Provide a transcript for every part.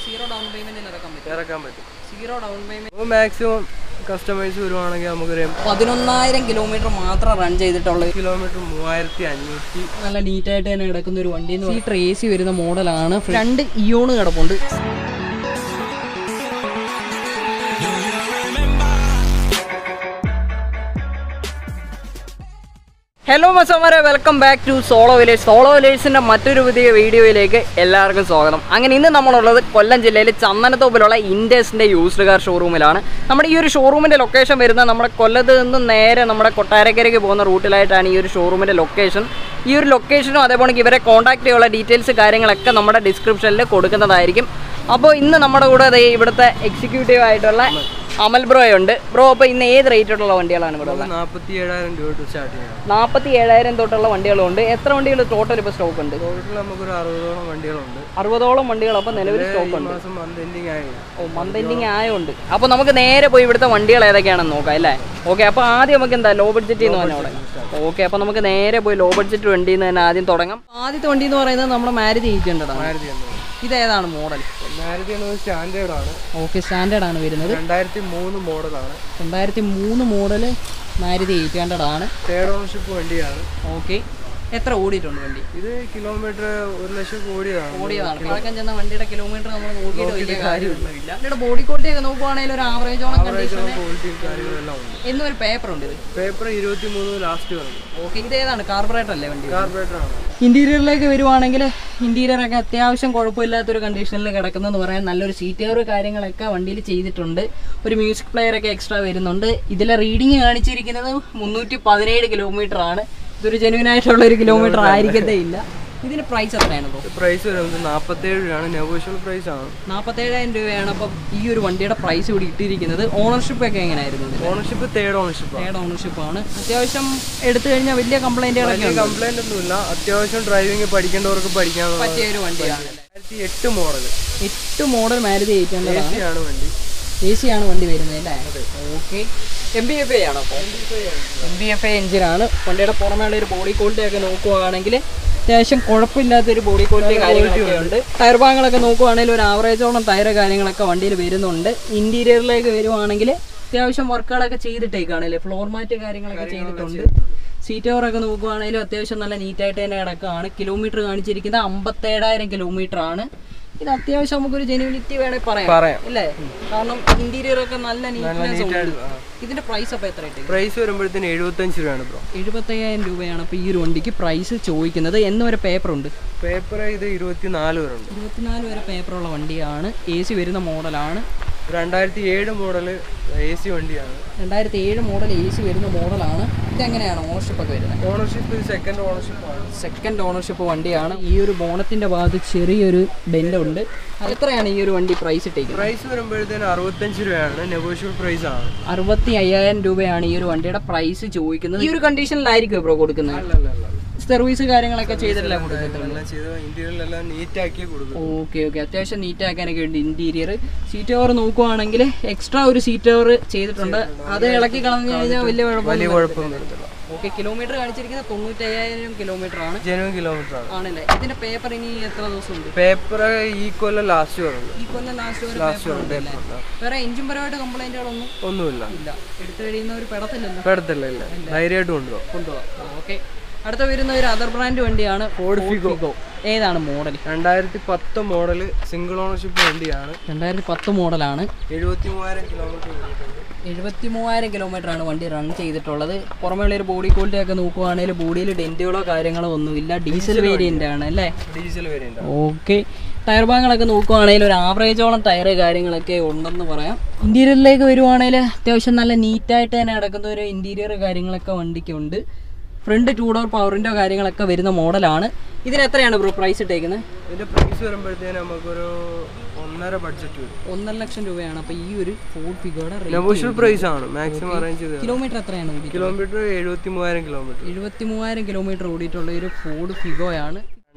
Zero down പേയ്മെന്റിൽ ഇറക്കാൻ പറ്റും ഇറക്കാൻ പറ്റും സീറോ ഡൗൺ പേയ്മെന്റ് അപ്പോൾ മാക്സിമം കസ്റ്റമൈസ് വരുവാണെങ്കിൽ നമുക്കൊരു പതിനൊന്നായിരം കിലോമീറ്റർ മാത്രം റൺ ചെയ്തിട്ടുള്ള കിലോമീറ്റർ മൂവായിരത്തി അഞ്ഞൂറ്റി നല്ല നീറ്റായിട്ട് തന്നെ കിടക്കുന്ന ഒരു വണ്ടി എന്ന് സീറ്റർ എ സി വരുന്ന മോഡലാണ് രണ്ട് ഇയോണ് കിടപ്പുണ്ട് ഹലോ മസമാരെ welcome back to Solo Village Solo വില്ലേജിൻ്റെ മറ്റൊരു പുതിയ വീഡിയോയിലേക്ക് എല്ലാവർക്കും സ്വാഗതം അങ്ങനെ ഇന്ന് നമ്മളുള്ളത് കൊല്ലം ജില്ലയിൽ ചന്ദനത്തോപ്പിലുള്ള ഇൻഡേഴ്സിൻ്റെ യൂസ്ഡ് കാർ ഷോറൂമിലാണ് നമ്മുടെ ഈ ഒരു ഷോറൂമിൻ്റെ ലൊക്കേഷൻ വരുന്നത് നമ്മുടെ കൊല്ലത്ത് നിന്ന് നേരെ നമ്മുടെ കൊട്ടാരക്കരയ്ക്ക് പോകുന്ന റൂട്ടിലായിട്ടാണ് ഈ ഒരു ഷോറൂമിൻ്റെ ലൊക്കേഷൻ ഈ ഒരു ലൊക്കേഷനും അതേപോലെ ഇവരെ കോൺടാക്ട് ചെയ്യാനുള്ള ഡീറ്റെയിൽസ് കാര്യങ്ങളൊക്കെ നമ്മുടെ ഡിസ്ക്രിപ്ഷനിൽ കൊടുക്കുന്നതായിരിക്കും അപ്പോൾ ഇന്ന് നമ്മുടെ കൂടെ ദേ ഇവിടുത്തെ എക്സിക്യൂട്ടീവ് ആയിട്ടുള്ള അമൽ ബ്രോ ഉണ്ട് ബ്രോ അപ്പോൾ ഇന്ന് ഏത് റേറ്റിലുള്ള വണ്ടികളാണ് ഇവിടെ ഉള്ളത് നാൽപ്പത്തി ഏഴായിരം രൂപ തൊട്ട് സ്റ്റാർട്ട് ചെയ്യണം നാൽപ്പത്തി ഏഴായിരം തൊട്ടുള്ള വണ്ടികളുണ്ട് എത്ര വണ്ടികൾ ടോട്ടൽ ഇപ്പോൾ സ്റ്റോക്ക് ഉണ്ട് ടോട്ടൽ നമുക്കൊരു അറുപതോളം വണ്ടികളുണ്ട് അറുപതോളം വണ്ടികൾ അപ്പോൾ നിലവിൽ ഈ സ്റ്റോക്ക് ഉണ്ട് മാസം മന്ത് എൻഡിങ് ആയി ഓ മന്ത് എൻഡിങ് ആയതുകൊണ്ട് അപ്പോൾ നമുക്ക് നേരെ പോയി ഇവിടുത്തെ വണ്ടികൾ ഏതൊക്കെയാണെന്ന് നോക്കാം അല്ലേ ഓക്കെ അപ്പോൾ ആദ്യം നമുക്ക് എന്താ ലോ ബഡ്ജറ്റ് എന്ന് പറഞ്ഞാൽ തുടങ്ങാം ഓക്കെ അപ്പോൾ നമുക്ക് നേരെ പോയി ലോ ബഡ്ജറ്റ് വണ്ടിയിൽ നിന്ന് തന്നെ ആദ്യം തുടങ്ങാം ആദ്യത്തെ വണ്ടി എന്ന് പറയുന്നത് നമ്മുടെ മാരുതി എയ്റ്റ് ഹൺഡ്രഡ് മാരുതി എന്നത് ഇതേതാണ് മോഡൽ മാരുതി എന്നത് സ്റ്റാൻഡേർഡ് ആണ് ഓക്കെ സ്റ്റാൻഡേർഡ് ആണ് വരുന്നത് രണ്ടായിരത്തി മൂന്ന് മോഡലാണ് രണ്ടായിരത്തി മൂന്ന് മോഡൽ മാരുതി എയ്റ്റ് ഹൺഡ്രഡ് ആണ് തേർഡ് ഓണർഷിപ്പ് വണ്ടിയാണ് ഓക്കെ എത്ര ഓടിയിട്ടുണ്ട് വണ്ടി ഇത് കിലോമീറ്റർ ഒരു ലക്ഷം കോടിയാണ് ഓടിയതാണ് പഴക്കം ചെന്ന വണ്ടിയുടെ കിലോമീറ്റർ നമ്മൾ നോക്കിയിട്ട് വലിയ കാര്യമൊന്നുമില്ല വണ്ടിയുടെ ബോഡി ക്വാളിറ്റി ഒക്കെ നോക്കുവാണെങ്കിൽ ഒരു ആവറേജോളം കണ്ടീഷൻ ക്വാളിറ്റിയും കാര്യങ്ങളെല്ലാം ഉണ്ട് എന്നും ഒരു പേപ്പർ ഉണ്ട് ഇത് പേപ്പർ ഇരുപത്തി മൂന്ന് ലാസ്റ്റ് വന്നു ഓക്കെ ഇത് ഏതാണ് കാർബറേറ്റർ അല്ലേ വണ്ടി കാർബറേറ്റർ ആണ് ഇന്റീരിയറിലേക്ക് വരുവാണെങ്കിൽ ഇന്റീരിയർ ഒക്കെ അത്യാവശ്യം കുഴപ്പമില്ലാത്തൊരു കണ്ടീഷനിൽ കിടക്കുന്നെന്ന് പറയാൻ നല്ലൊരു സീറ്റ് കവർ കാര്യങ്ങളൊക്കെ വണ്ടിയിൽ ചെയ്തിട്ടുണ്ട് ഒരു മ്യൂസിക് പ്ലെയർ ഒക്കെ എക്സ്ട്രാ വരുന്നുണ്ട് ഇതിലെ റീഡിങ് കാണിച്ചിരിക്കുന്നത് മുന്നൂറ്റി പതിനേഴ് കിലോമീറ്റർ ആണ് ഇതൊരു ജെന്യൂൻ ആയിട്ടുള്ള ഒരു കിലോമീറ്റർ ആയിരിക്കത്തേ ഇല്ല ഇതിന് പ്രൈസ് എത്രയാണ് ബ്രോ പ്രൈസ് വരുന്നത് നാൽപ്പത്തേഴ് രൂപയാണ് നെഗോഷ്യൽ പ്രൈസ് ആണ് നാൽപ്പത്തേഴായിരം രൂപയാണ് അപ്പം ഈ ഒരു വണ്ടിയുടെ പ്രൈസ് ഇവിടെ ഇട്ടിരിക്കുന്നത് ഓണർഷിപ്പ് ഒക്കെ എങ്ങനെയായിരുന്നു ഇതിന് ഓണർഷിപ്പ് തേർഡ് ഓണർഷിപ്പ് ആണ് തേർഡ് ഓണർഷിപ്പ് ആണ് അത്യാവശ്യം എടുത്തു കഴിഞ്ഞാൽ വലിയ കംപ്ലൈന്റുകളൊക്കെ ഉണ്ട് കംപ്ലൈന്റ് ഒന്നുമില്ല അത്യാവശ്യം ഡ്രൈവിംഗ് പഠിക്കേണ്ടവർക്ക് പഠിക്കാനുള്ള പറ്റിയ ഒരു വണ്ടിയാണ് രണ്ടായിരത്തി എട്ട് മോഡൽ എട്ട് മോഡൽ മാരുതി എയ്റ്റ് ഹൺഡ്രഡ് ആണ് ആണ് വണ്ടി എ സി ആണ് വണ്ടി വരുന്നത് അല്ലേ okay M B F I ആണോ അപ്പോൾ എം ബി എഫ് ഐ എഞ്ചിനാണ് വണ്ടിയുടെ പുറമേയുള്ള ഒരു ബോഡി ക്വാളിറ്റി ഒക്കെ നോക്കുവാണെങ്കിൽ അത്യാവശ്യം കുഴപ്പമില്ലാത്തൊരു ബോഡി ക്വാളിറ്റി കാര്യങ്ങളൊക്കെ ഉണ്ട് ടയർ ഭാഗങ്ങളൊക്കെ നോക്കുവാണെങ്കിൽ ഒരു ആവറേജോളം ടയർ കാര്യങ്ങളൊക്കെ വണ്ടിയിൽ വരുന്നുണ്ട് ഇന്റീരിയറിലേക്ക് വരുവാണെങ്കിൽ അത്യാവശ്യം വർക്കുകളൊക്കെ ചെയ്തിട്ടേക്കാണല്ലേ ഫ്ലോർ മാറ്റ് കാര്യങ്ങളൊക്കെ ചെയ്തിട്ടുണ്ട് സീറ്റ് കവറൊക്കെ നോക്കുവാണെങ്കിലും അത്യാവശ്യം നല്ല നീറ്റായിട്ട് തന്നെ കിടക്കുകയാണ് കിലോമീറ്റർ കാണിച്ചിരിക്കുന്നത് അമ്പത്തേഴായിരം കിലോമീറ്റർ ആണ് ഇത് അത്യാവശ്യം നമുക്കൊരു ജെനുവിനിറ്റി വേണേൽ പറയാം പറയാം അല്ലേ കാരണം ഇന്റീരിയർ ഒക്കെ നല്ല നീറ്റ്നെസ് ഉണ്ട് ഇതിന്റെ പ്രൈസ് അപ്പോൾ എത്ര ഇട്ടേ പ്രൈസ് വരുമ്പോഴത്തേന് എഴുപത്തഞ്ച് രൂപയാണ് ബ്രോ എഴുപത്തയ്യായിരം രൂപയാണ് അപ്പോൾ ഈ ഒരു വണ്ടിക്ക് പ്രൈസ് ചോദിക്കുന്നത് എന്നും ഒരു പേപ്പർ ഉണ്ട് പേപ്പർ ഇത് ഇരുപത്തി നാല് വരെ ഉണ്ട് ഇരുപത്തിനാല് വരെ പേപ്പറുള്ള വണ്ടിയാണ് എ സി വരുന്ന മോഡലാണ് രണ്ടായിരത്തി ഏഴ് മോഡൽ എ സി വണ്ടിയാണ് രണ്ടായിരത്തി ഏഴ് മോഡൽ എ സി വരുന്ന മോഡലാണ് ഇതെങ്ങനെയാണ് ഓണർഷിപ്പ് ഒക്കെ വരുന്നത് ഓണർഷിപ്പ് സെക്കൻഡ് ഓണർഷിപ്പ് ആണ് സെക്കൻഡ് ഓണർഷിപ്പ് വണ്ടിയാണ് ഈ ഒരു ബോണത്തിന്റെ ഭാഗത്ത് ചെറിയൊരു ബെൻഡ് ഉണ്ട് അത് എത്രയാണ് ഈ ഒരു വണ്ടി പ്രൈസ് ഇട്ടേക്കുന്നത് പ്രൈസ് വരുമ്പോഴത്തേന് അറുപത്തഞ്ച് രൂപയാണ് നെഗോഷ്യബിൾ പ്രൈസ് ആണ് അറുപത്തി അയ്യായിരം രൂപയാണ് ഈ ഒരു വണ്ടിയുടെ പ്രൈസ് ചോദിക്കുന്നത് ഈ ഒരു കണ്ടീഷനിലായിരിക്കും ബ്രോ കൊടുക്കുന്നത് അല്ലല്ല സർവീസ് കാര്യങ്ങളൊക്കെ ചെയ്തിട്ടില്ല കൊടുക്കുന്നത് എല്ലാം ചെയ്ത് ഇന്റീരിയലെല്ലാം നീറ്റ് ആക്കി കൊടുക്കും ഓക്കെ ഓക്കെ അത്യാവശ്യം നീറ്റ് ആക്കാനൊക്കെ ഉണ്ട് ഇന്റീരിയർ സീറ്റ് കവർ നോക്കുവാണെങ്കിൽ എക്സ്ട്രാ ഒരു സീറ്റ് കവർ ചെയ്തിട്ടുണ്ട് അത് ഇളക്കി കളഞ്ഞു കഴിഞ്ഞാൽ വലിയ വലിയ കുഴപ്പമൊന്നും കുഴപ്പമൊന്നും വരത്തില്ല ഓക്കെ കിലോമീറ്റർ കാണിച്ചിരിക്കുന്നത് തൊണ്ണൂറ്റയ്യായിരം കിലോമീറ്റർ ആണ് ജനുവൻ കിലോമീറ്റർ ആണ് ആണല്ലേ ഇതിന്റെ പേപ്പർ ഇനി എത്ര ദിവസം ഉണ്ട് പേപ്പർ ഈ കൊല്ലം ലാസ്റ്റ് വരുള്ളൂ ഈ കൊല്ലം ലാസ്റ്റ് വരെ ലാസ്റ്റ് പേപ്പർ വരും ഉണ്ടല്ലേ പേപ്പർ വേറെ എഞ്ചിൻ പരമായിട്ട് കംപ്ലൈന്റുകളൊന്നും ഒന്നുമില്ല ഇല്ല എടുത്തു കഴിയുന്ന ഒരു പെടത്തില്ലല്ലോ പെടത്തില്ല ഇല്ല ധൈര്യമായിട്ട് കൊണ്ടുപോകാം കൊണ്ടുപോകാം ഓക്കെ അടുത്ത വരുന്ന ഒരു അതർ ബ്രാൻഡ് വണ്ടിയാണ് ഫോർഡ് ഫിഗോ ഏതാണ് മോഡൽ രണ്ടായിരത്തി പത്ത് മോഡൽ സിംഗിൾ ഓണർഷിപ്പ് വണ്ടിയാണ് രണ്ടായിരത്തി പത്ത് മോഡലാണ് എഴുപത്തി മൂവായിരം കിലോമീറ്റർ ഓടിയിട്ടുണ്ട് എഴുപത്തി മൂവായിരം കിലോമീറ്റർ ആണ് വണ്ടി റൺ ചെയ്തിട്ടുള്ളത് പുറമേയുള്ള ഒരു ബോഡി ക്വാളിറ്റി ഒക്കെ നോക്കുവാണെങ്കിൽ ബോഡിയിൽ ഡെന്റുകളോ കാര്യങ്ങളോ ഒന്നുമില്ല ഡീസൽ വേരിയന്റ് ആണ് അല്ലേ ഡീസൽ വേരിയന്റ് ഓക്കെ ടയർ ഭാഗങ്ങളൊക്കെ നോക്കുവാണെങ്കിൽ ഒരു ആവറേജോളം ടയർ കാര്യങ്ങളൊക്കെ ഉണ്ടെന്ന് പറയാം ഇന്റീരിയറിലേക്ക് വരുവാണെങ്കിൽ അത്യാവശ്യം നല്ല നീറ്റായിട്ട് തന്നെ നടക്കുന്ന ഒരു ഇന്റീരിയർ കാര്യങ്ങളൊക്കെ വണ്ടിക്കുണ്ട് ഫ്രണ്ട് ടൂ ഡോർ പവറിൻ്റെ കാര്യങ്ങളൊക്കെ വരുന്ന മോഡലാണ് ഇതിന് എത്രയാണ് ബ്രോ പ്രൈസ് ഇട്ടേക്കുന്നത് ഇതിന്റെ പ്രൈസ് വരുമ്പോഴത്തേന് നമുക്കൊരു ഒന്നര ബഡ്ജറ്റ് വരും ഒന്നര ലക്ഷം രൂപയാണ് അപ്പോൾ ഈ ഒരു ഫോർഡ് ഫിഗോയുടെ നെഗോഷ്യബിൾ പ്രൈസ് ആണ് മാക്സിമം അറേഞ്ച് ചെയ്ത് കിലോമീറ്റർ എത്രയാണ് ഓടിക്കുന്നത് കിലോമീറ്റർ എഴുപത്തി മൂവായിരം കിലോമീറ്റർ എഴുപത്തി മൂവായിരം കിലോമീറ്റർ ഓടിയിട്ടുള്ള ഒരു ഫോർഡ് ഫിഗോയാണ്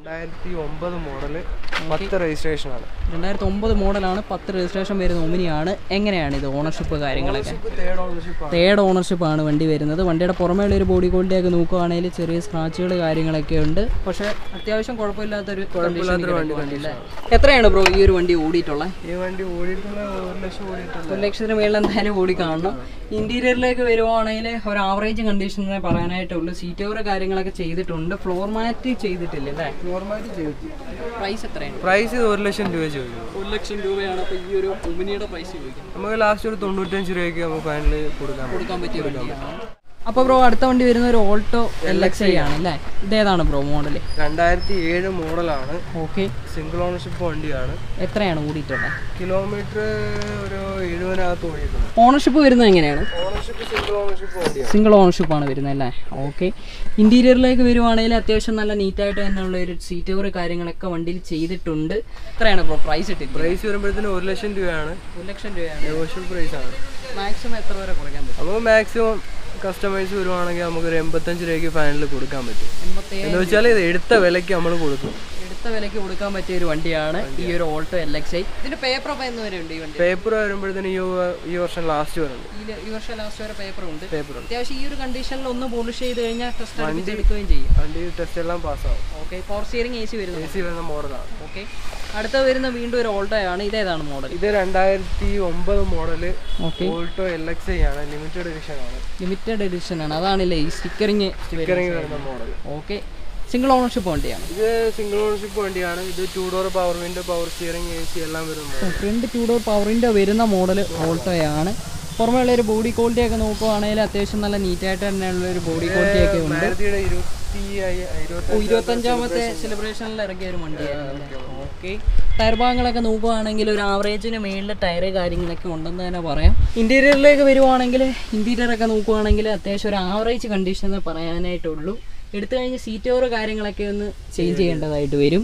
രണ്ടായിരത്തി ഒമ്പത് മോഡല് പത്ത് രജിസ്ട്രേഷൻ ആണ് രണ്ടായിരത്തി ഒമ്പത് മോഡലാണ് പത്ത് രജിസ്ട്രേഷൻ വരുന്ന ഒമിനിയാണ് എങ്ങനെയാണ് ഇത് ഓണർഷിപ്പ് കാര്യങ്ങളൊക്കെ തേർഡ് ഓണർഷിപ്പ് ആണ് തേർഡ് ഓണർഷിപ്പ് ആണ് വണ്ടി വരുന്നത് വണ്ടിയുടെ പുറമേയുള്ള ഒരു ബോഡി ക്വാളിറ്റി ഒക്കെ നോക്കുകയാണെങ്കിൽ ചെറിയ സ്ക്രാച്ചുകൾ കാര്യങ്ങളൊക്കെ ഉണ്ട് പക്ഷേ അത്യാവശ്യം കുഴപ്പമില്ലാത്തൊരു കുഴപ്പമില്ലാത്തൊരു വണ്ടി അല്ലേ എത്രയാണ് ബ്രോ ഈ ഒരു വണ്ടി ഓടിയിട്ടുള്ളത് ഈ വണ്ടി ഓടിയിട്ടുള്ള ഒരു ലക്ഷം ഓടിയിട്ടുള്ള ഒരു ലക്ഷത്തിന് മേളിൽ എന്തായാലും ഓടി കാണണം ഇന്റീരിയറിലേക്ക് വരുവാണെങ്കിൽ ഒരു ആവറേജ് കണ്ടീഷനെ പറയാനായിട്ടുള്ളൂ സീറ്റ് ഓവർ കാര്യങ്ങളൊക്കെ ചെയ്തിട്ടുണ്ട് ഫ്ലോർ മാറ്റ് ചെയ്തിട്ടില്ല അല്ലേ നോർമാലിറ്റി ചെയ്തു പ്രൈസ് എത്രയാണ് പ്രൈസ് ഒരു ലക്ഷം രൂപ ചോദിക്കും ഒരു ലക്ഷം രൂപയാണ് അപ്പോൾ ഈ ഒരു ഒമിനിയുടെ പ്രൈസ് ചോദിക്കുന്നത് നമുക്ക് ലാസ്റ്റ് ഒരു തൊണ്ണൂറ്റഞ്ച് രൂപയ്ക്ക് നമുക്ക് ഫൈനൽ കൊടുക്കാൻ പറ്റും കൊടുക്കാൻ പറ്റിയ വണ്ടിയാണ് അപ്പോൾ ബ്രോ അടുത്ത വണ്ടി വരുന്ന ഒരു ഓൾട്ടോ എൽ എക്സ് ഐ ആണ് അല്ലേ ഇതേതാണ് ബ്രോ മോഡൽ രണ്ടായിരത്തി ഏഴ് മോഡലാണ് ഓക്കെ സിംഗിൾ ഓണർഷിപ്പ് വണ്ടിയാണ് എത്രയാണ് ഓടിയിട്ടുള്ളത് കിലോമീറ്റർ ഒരു എഴുപതിനകത്ത് ഓടിയിട്ടുണ്ട് ഓണർഷിപ്പ് വരുന്നത് എങ്ങനെയാണ് ഓണർഷിപ്പ് സിംഗിൾ ഓണർഷിപ്പ് വണ്ടിയാണ് സിംഗിൾ ഓണർഷിപ്പ് ആണ് വരുന്നത് അല്ലേ ഓക്കെ ഇന്റീരിയറിലേക്ക് വരുവാണെങ്കിൽ അത്യാവശ്യം നല്ല നീറ്റായിട്ട് തന്നെയുള്ള ഒരു സീറ്റ് ഓവർ കാര്യങ്ങളൊക്കെ വണ്ടിയിൽ ചെയ്തിട്ടുണ്ട് എത്രയാണ് ബ്രോ പ്രൈസ് ഇട്ടിട്ട് പ്രൈസ് വരുമ്പോഴത്തേന് ഒരു ലക്ഷം രൂപയാണ് ഒരു ലക്ഷം രൂപയാണ് നെഗോഷ്യബിൾ പ്രൈസ് ആണ് മാക്സിമം എത്ര വരെ കുറയ്ക്കാൻ പറ്റും നമുക്ക് മാക്സിമം കസ്റ്റമൈസ് വരുവാണെങ്കിൽ നമുക്ക് ഒരു എൺപത്തഞ്ച് രൂപയ്ക്ക് ഫൈനൽ കൊടുക്കാൻ പറ്റും എൺപത്തേഴ് എന്ന് വെച്ചാൽ ഇത് എടുത്ത വിലയ്ക്ക് നമ്മൾ കൊടുക്കും എടുത്ത വിലയ്ക്ക് കൊടുക്കാൻ പറ്റിയ ഒരു വണ്ടിയാണ് ഈ ഒരു ഓൾട്ടോ എൽ എക്സ് ഐ ഇതിന്റെ പേപ്പർ അപ്പോൾ എന്ന് വരെ ഉണ്ട് ഈ വണ്ടി പേപ്പർ വരുമ്പോഴത്തേന് ഈ വ- ഈ വർഷം ലാസ്റ്റ് വരുന്നുണ്ട് ഈ ഈ വർഷം ലാസ്റ്റ് വരെ പേപ്പർ ഉണ്ട് പേപ്പർ ഉണ്ട് അത്യാവശ്യം ഈ ഒരു കണ്ടീഷനിൽ ഒന്ന് പോളിഷ് ചെയ്ത് കഴിഞ്ഞാൽ ടെസ്റ്റ് എടുക്കുകയും ചെയ്യും വണ്ടി ടെസ്റ്റ് എല്ലാം പാസ്സാവും okay power steering A C വരുന്നു എ സി വരുന്ന മോഡലാണ് ഓക്കെ അടുത്ത വരുന്ന വീണ്ടും ഒരു ഓൾട്ടോ ആണ് ഇതേതാണ് മോഡൽ ഇത് രണ്ടായിരത്തി ഒമ്പത് model okay Alto L X I ആണ് ലിമിറ്റഡ് എഡിഷൻ ആണ് ലിമിറ്റഡ് എഡിഷൻ ആണ് അതാണല്ലേ ഈ സ്റ്റിക്കറിങ് സ്റ്റിക്കറിങ് വരുന്ന മോഡൽ ഓക്കെ സിംഗിൾ ഓണർഷിപ്പ് വണ്ടിയാണ് ഇത് സിംഗിൾ ഓണർഷിപ്പ് വണ്ടിയാണ് ഇത് two door power window power steering A C എല്ലാം വരുന്ന ഫ്രണ്ട് ടൂ ഡോർ പവറിൻ്റെ വരുന്ന മോഡൽ ഓൾട്ടോയാണ് പുറമേയുള്ള ഒരു ബോഡി ക്വാളിറ്റി ഒക്കെ നോക്കുവാണെങ്കിൽ അത്യാവശ്യം നല്ല നീറ്റായിട്ട് തന്നെയുള്ള ഒരു ബോഡി ക്വാളിറ്റി ഒക്കെ ഉണ്ട് മാരുതിയുടെ ഇരുപത്തി അയ്യ- ഇരുപത്തി ഓ, ഇരുപത്തഞ്ചാമത്തെ സെലിബ്രേഷനിൽ ഇറങ്ങിയ ഒരു വണ്ടിയായിരുന്നു ഓക്കെ ടയർ ഭാഗങ്ങളൊക്കെ നോക്കുവാണെങ്കിൽ ഒരു ആവറേജിന് മേളിൽ ടയർ കാര്യങ്ങളൊക്കെ ഉണ്ടെന്ന് തന്നെ പറയാം ഇന്റീരിയറിലേക്ക് വരുവാണെങ്കിൽ ഇന്റീരിയർ ഒക്കെ നോക്കുവാണെങ്കിൽ അത്യാവശ്യം ഒരു ആവറേജ് കണ്ടീഷൻ എന്ന് പറയാനായിട്ടുള്ളൂ എടുത്തു കഴിഞ്ഞ് സീറ്റ് ഓവർ കാര്യങ്ങളൊക്കെ ഒന്ന് ചേഞ്ച് ചെയ്യേണ്ടതായിട്ട് വരും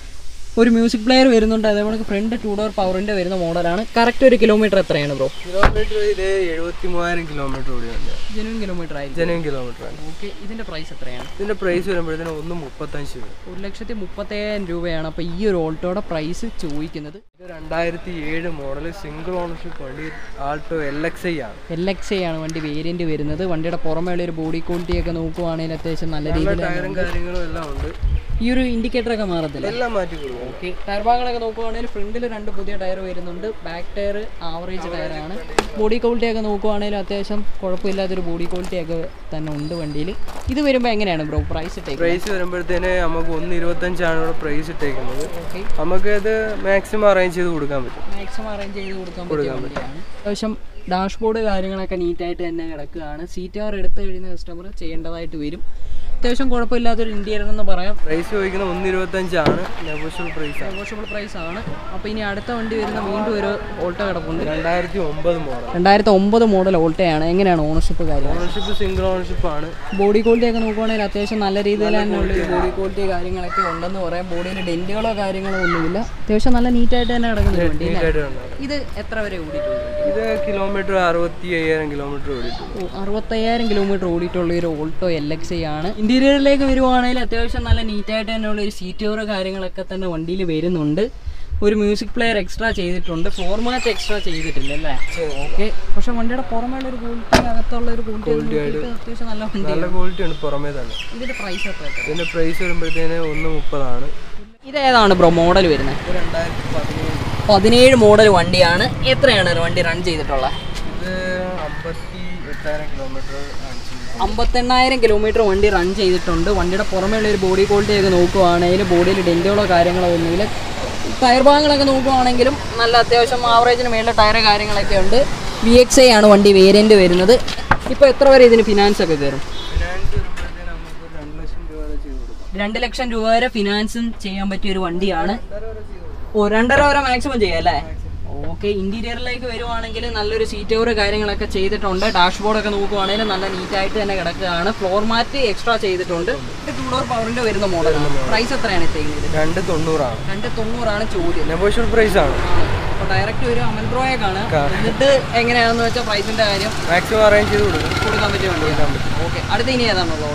ഒരു മ്യൂസിക് പ്ലെയർ വരുന്നുണ്ട് അതേപോലെ ഫ്രണ്ട് ടൂ ഡോർ പവറിൻ്റെ വരുന്ന മോഡലാണ് കറക്റ്റ് ഒരു കിലോമീറ്റർ എത്രയാണ് ബ്രോ കിലോമീറ്റർ ഇത് എഴുപത്തി മൂവായിരം കിലോമീറ്റർ ഓടിയ വണ്ടിയാണ് ജനുവൻ കിലോമീറ്റർ ആയിരിക്കും ജനുവൻ കിലോമീറ്റർ ആണ് ഓക്കെ ഇതിൻ്റെ പ്രൈസ് എത്രയാണ് ഇതിന്റെ പ്രൈസ് വരുമ്പോഴത്തേന് ഒന്ന് മുപ്പത്തഞ്ച് രൂപ ഒരു ലക്ഷത്തി മുപ്പത്തയ്യായിരം രൂപയാണ് അപ്പോൾ ഈ ഒരു ഓൾട്ടോയുടെ പ്രൈസ് ചോദിക്കുന്നത് ഇത് രണ്ടായിരത്തി ഏഴ് മോഡൽ സിംഗിൾ ഓണർഷിപ്പ് വണ്ടി ആൾട്ടോ എൽ എക്സ് ഐ ആണ് എൽ എക്സ് ഐ ആണ് വണ്ടി വേരിയന്റ് വരുന്നത് വണ്ടിയുടെ പുറമേയുള്ള ഒരു ബോഡി ക്വാളിറ്റി ഒക്കെ നോക്കുവാണെങ്കിൽ അത്യാവശ്യം നല്ല രീതിയിൽ ടയറും കാര്യങ്ങളും എല്ലാം ഉണ്ട് ഈ ഒരു ഇൻഡിക്കേറ്റർ ഒക്കെ മാറത്തില്ല എല്ലാം മാറ്റി കൊടുക്കും ഓക്കെ ടയർ ഭാഗങ്ങളൊക്കെ നോക്കുവാണെങ്കിൽ ഫ്രണ്ടിൽ രണ്ട് പുതിയ ടയർ വരുന്നുണ്ട് ബാക്ക് ടയർ ആവറേജ് ടയറാണ് ബോഡി ക്വാളിറ്റി ഒക്കെ നോക്കുവാണെങ്കിൽ അത്യാവശ്യം കുഴപ്പമില്ലാത്തൊരു ബോഡി ക്വാളിറ്റി ഒക്കെ തന്നെ ഉണ്ട് വണ്ടിയിൽ ഇത് വരുമ്പോൾ എങ്ങനെയാണ് ബ്രോ പ്രൈസ് ഇട്ടേക്ക് പ്രൈസ് വരുമ്പോഴത്തേന് നമുക്ക് ഒന്ന് ഇരുപത്തഞ്ചാണ് ഇവിടെ പ്രൈസ് ഇട്ടേക്കുന്നത് ഓക്കെ നമുക്ക് ഇത് മാക്സിമം അറേഞ്ച് ചെയ്ത് കൊടുക്കാൻ പറ്റും മാക്സിമം അറേഞ്ച് ചെയ്ത് കൊടുക്കാൻ പറ്റിയ വണ്ടിയാണ് അത്യാവശ്യം ഡാഷ്ബോർഡ് കാര്യങ്ങളൊക്കെ നീറ്റായിട്ട് തന്നെ കിടക്കുകയാണ് സീറ്റ് കവർ എടുത്തു കഴിയുന്ന കസ്റ്റമർ ചെയ്യേണ്ടതായിട്ട് വരും അത്യാവശ്യം കുഴപ്പമില്ലാത്തൊരു ഇന്ത്യൻ എന്ന് പറയാം പ്രൈസ് ചോദിക്കുന്നത് ഒന്ന് ഇരുപത്തഞ്ചാണ് നെഗോഷ്യബിൾ പ്രൈസ് ആണ് നെഗോഷ്യബിൾ പ്രൈസ് ആണ് അപ്പോൾ ഇനി അടുത്ത വണ്ടി വരുന്ന വീണ്ടും ഒരു ഓൾട്ടോ കിടപ്പുണ്ട് രണ്ടായിരത്തി ഒമ്പത് മോഡൽ രണ്ടായിരത്തി ഒമ്പത് മോഡൽ ഓൾട്ടോയാണ് എങ്ങനെയാണ് ഓണർഷിപ്പ് കാര്യം ഓണർഷിപ്പ് സിംഗിൾ ഓണർഷിപ്പ് ആണ് ബോഡി ക്വാളിറ്റി ഒക്കെ നോക്കുവാണെങ്കിൽ അത്യാവശ്യം നല്ല രീതിയിൽ തന്നെയുള്ള ഒരു ബോഡി ക്വാളിറ്റി കാര്യങ്ങളൊക്കെ ഉണ്ടെന്ന് പറയാം ബോഡിയിൽ ഡെൻറ്റുകളോ കാര്യങ്ങളോ ഒന്നുമില്ല അത്യാവശ്യം നല്ല നീറ്റായിട്ട് തന്നെ കിടക്കുന്ന ഒരു വണ്ടി അല്ലേ? നീറ്റായിട്ട് കണ്ടത് ഇത് എത്ര വരെ ഓടിയിട്ടുണ്ട് ഇത് കിലോമീറ്റർ അറുപത്തി അയ്യായിരം കിലോമീറ്റർ ഓടിയിട്ടുണ്ട് ഓ, അറുപത്തയ്യായിരം കിലോമീറ്റർ ഓടിയിട്ടുള്ള ഒരു ഓൾട്ടോ എൽ എക്സ് ഐ ആണ് ഇന്റീരിയറിലേക്ക് വരുവാണെങ്കിൽ അത്യാവശ്യം നല്ല നീറ്റായിട്ട് തന്നെയുള്ള ഒരു സീറ്റ് കവർ കാര്യങ്ങളൊക്കെ തന്നെ വണ്ടിയിൽ വരുന്നുണ്ട് ഒരു മ്യൂസിക് പ്ലെയർ എക്സ്ട്രാ ചെയ്തിട്ടുണ്ട് ഫ്ലോർ മാറ്റ് എക്സ്ട്രാ ചെയ്തിട്ടില്ല അല്ലേ ഓക്കെ പക്ഷെ വണ്ടിയുടെ പുറമേയുള്ള ഒരു ക്വാളിറ്റി അകത്തുള്ള ഒരു ക്വാളിറ്റി അത്യാവശ്യം നല്ല വണ്ടി നല്ല ക്വാളിറ്റി ഉണ്ട് പുറമേ തന്നെ ഇതിന്റെ പ്രൈസ് എത്ര എത്ര? ഇതിന്റെ പ്രൈസ് വരുമ്പോഴത്തേന് ഒന്ന് മുപ്പതാണ് ഇത് ഏതാണ് ബ്രോ മോഡൽ വരുന്നത് ഇത് രണ്ടായിരത്തി പതിനേഴ് പതിനേഴ് മോഡൽ വണ്ടിയാണ് എത്രയാണ് ഒരു വണ്ടി റൺ ചെയ്തിട്ടുള്ളത് ഇത് അമ്പത്തി എട്ടായിരം കിലോമീറ്റർ ആണ് ചെയ്യുന്നത് അമ്പത്തെണ്ണായിരം കിലോമീറ്റർ വണ്ടി റൺ ചെയ്തിട്ടുണ്ട് വണ്ടിയുടെ പുറമേയുള്ള ഒരു ബോഡി ക്വാളിറ്റി ഒക്കെ നോക്കുവാണെങ്കിൽ ബോഡിയിൽ ഡെൻറ്റുകളോ കാര്യങ്ങളോ ഒന്നുമില്ല ടയർ ഭാഗങ്ങളൊക്കെ നോക്കുവാണെങ്കിലും നല്ല അത്യാവശ്യം ആവറേജിന് മേളിലെ ടയർ കാര്യങ്ങളൊക്കെ ഉണ്ട് വി എക്സ് ഐ ആണ് വണ്ടി വേരിയൻ്റ് വരുന്നത് ഇപ്പോൾ എത്ര വരെ ഇതിന് ഫിനാൻസ് ഒക്കെ കയറും ഫിനാൻസ് വരുമ്പോഴത്തേന് നമുക്ക് രണ്ട് ലക്ഷം രൂപ വരെ ചെയ്ത് കൊടുക്കാം രണ്ട് ലക്ഷം രൂപ വരെ ഫിനാൻസും ചെയ്യാൻ പറ്റിയ ഒരു വണ്ടിയാണ് രണ്ടര വരെ ചെയ്ത് കൊടുക്കാം ഓ രണ്ടര വരെ മാക്സിമം ചെയ്യാം അല്ലേ ഓക്കെ ഇന്റീരിയറിലേക്ക് വരുവാണെങ്കിൽ നല്ലൊരു സീറ്റ് ഓവർ കാര്യങ്ങളൊക്കെ ചെയ്തിട്ടുണ്ട് ഡാഷ്ബോർഡ് ഒക്കെ നോക്കുവാണെങ്കിൽ നല്ല നീറ്റായിട്ട് തന്നെ കിടക്കുകയാണ് ഫ്ലോർ മാറ്റ് എക്സ്ട്രാ ചെയ്തിട്ടുണ്ട് ടൂ ഡോർ പവറിന്റെ വരുന്ന മോഡലാണ് പ്രൈസ് എത്രയാണ് ചെയ്യുന്നത് രണ്ട് തൊണ്ണൂറാണ് രണ്ട് തൊണ്ണൂറാണ് ചോദ്യം നെഗോഷ്യബിൾ പ്രൈസ് ആണ് അപ്പോൾ ഡയറക്റ്റ് ഒരു അമൽ ബ്രോയേക്കാണ് എന്നിട്ട് എങ്ങനെയാണെന്ന് വെച്ചാൽ പ്രൈസിന്റെ കാര്യം മാക്സിമം അറേഞ്ച് ചെയ്ത് കൊടുക്കും കൊടുക്കാൻ പറ്റിയ വണ്ടിയാണ് ഓക്കെ അടുത്ത ഇനി ഏതാണുള്ളത് ഓൾട്ടോ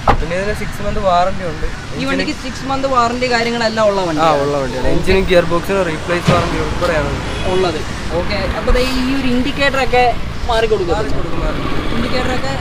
പിന്നെ ഇതിന് സിക്സ് മന്ത് വാറണ്ടി ഉണ്ട് ഈ വണ്ടിക്ക് സിക്സ് മന്ത് വാറണ്ടി കാര്യങ്ങളെല്ലാം ഉള്ള വണ്ടി ആ ഉള്ള വണ്ടിയാണ് എഞ്ചിനും ഗിയർ ബോക്സിനും റീപ്ലേസ് വാറണ്ടി ഉൾപ്പെടെയാണ് ഉള്ളത് ഓക്കെ അപ്പോൾ ദേ ഈ ഒരു ഇൻഡിക്കേറ്റർ ഒക്കെ മാറി കൊടുക്കും ഇൻഡിക്കേറ്റർ ഒക്കെ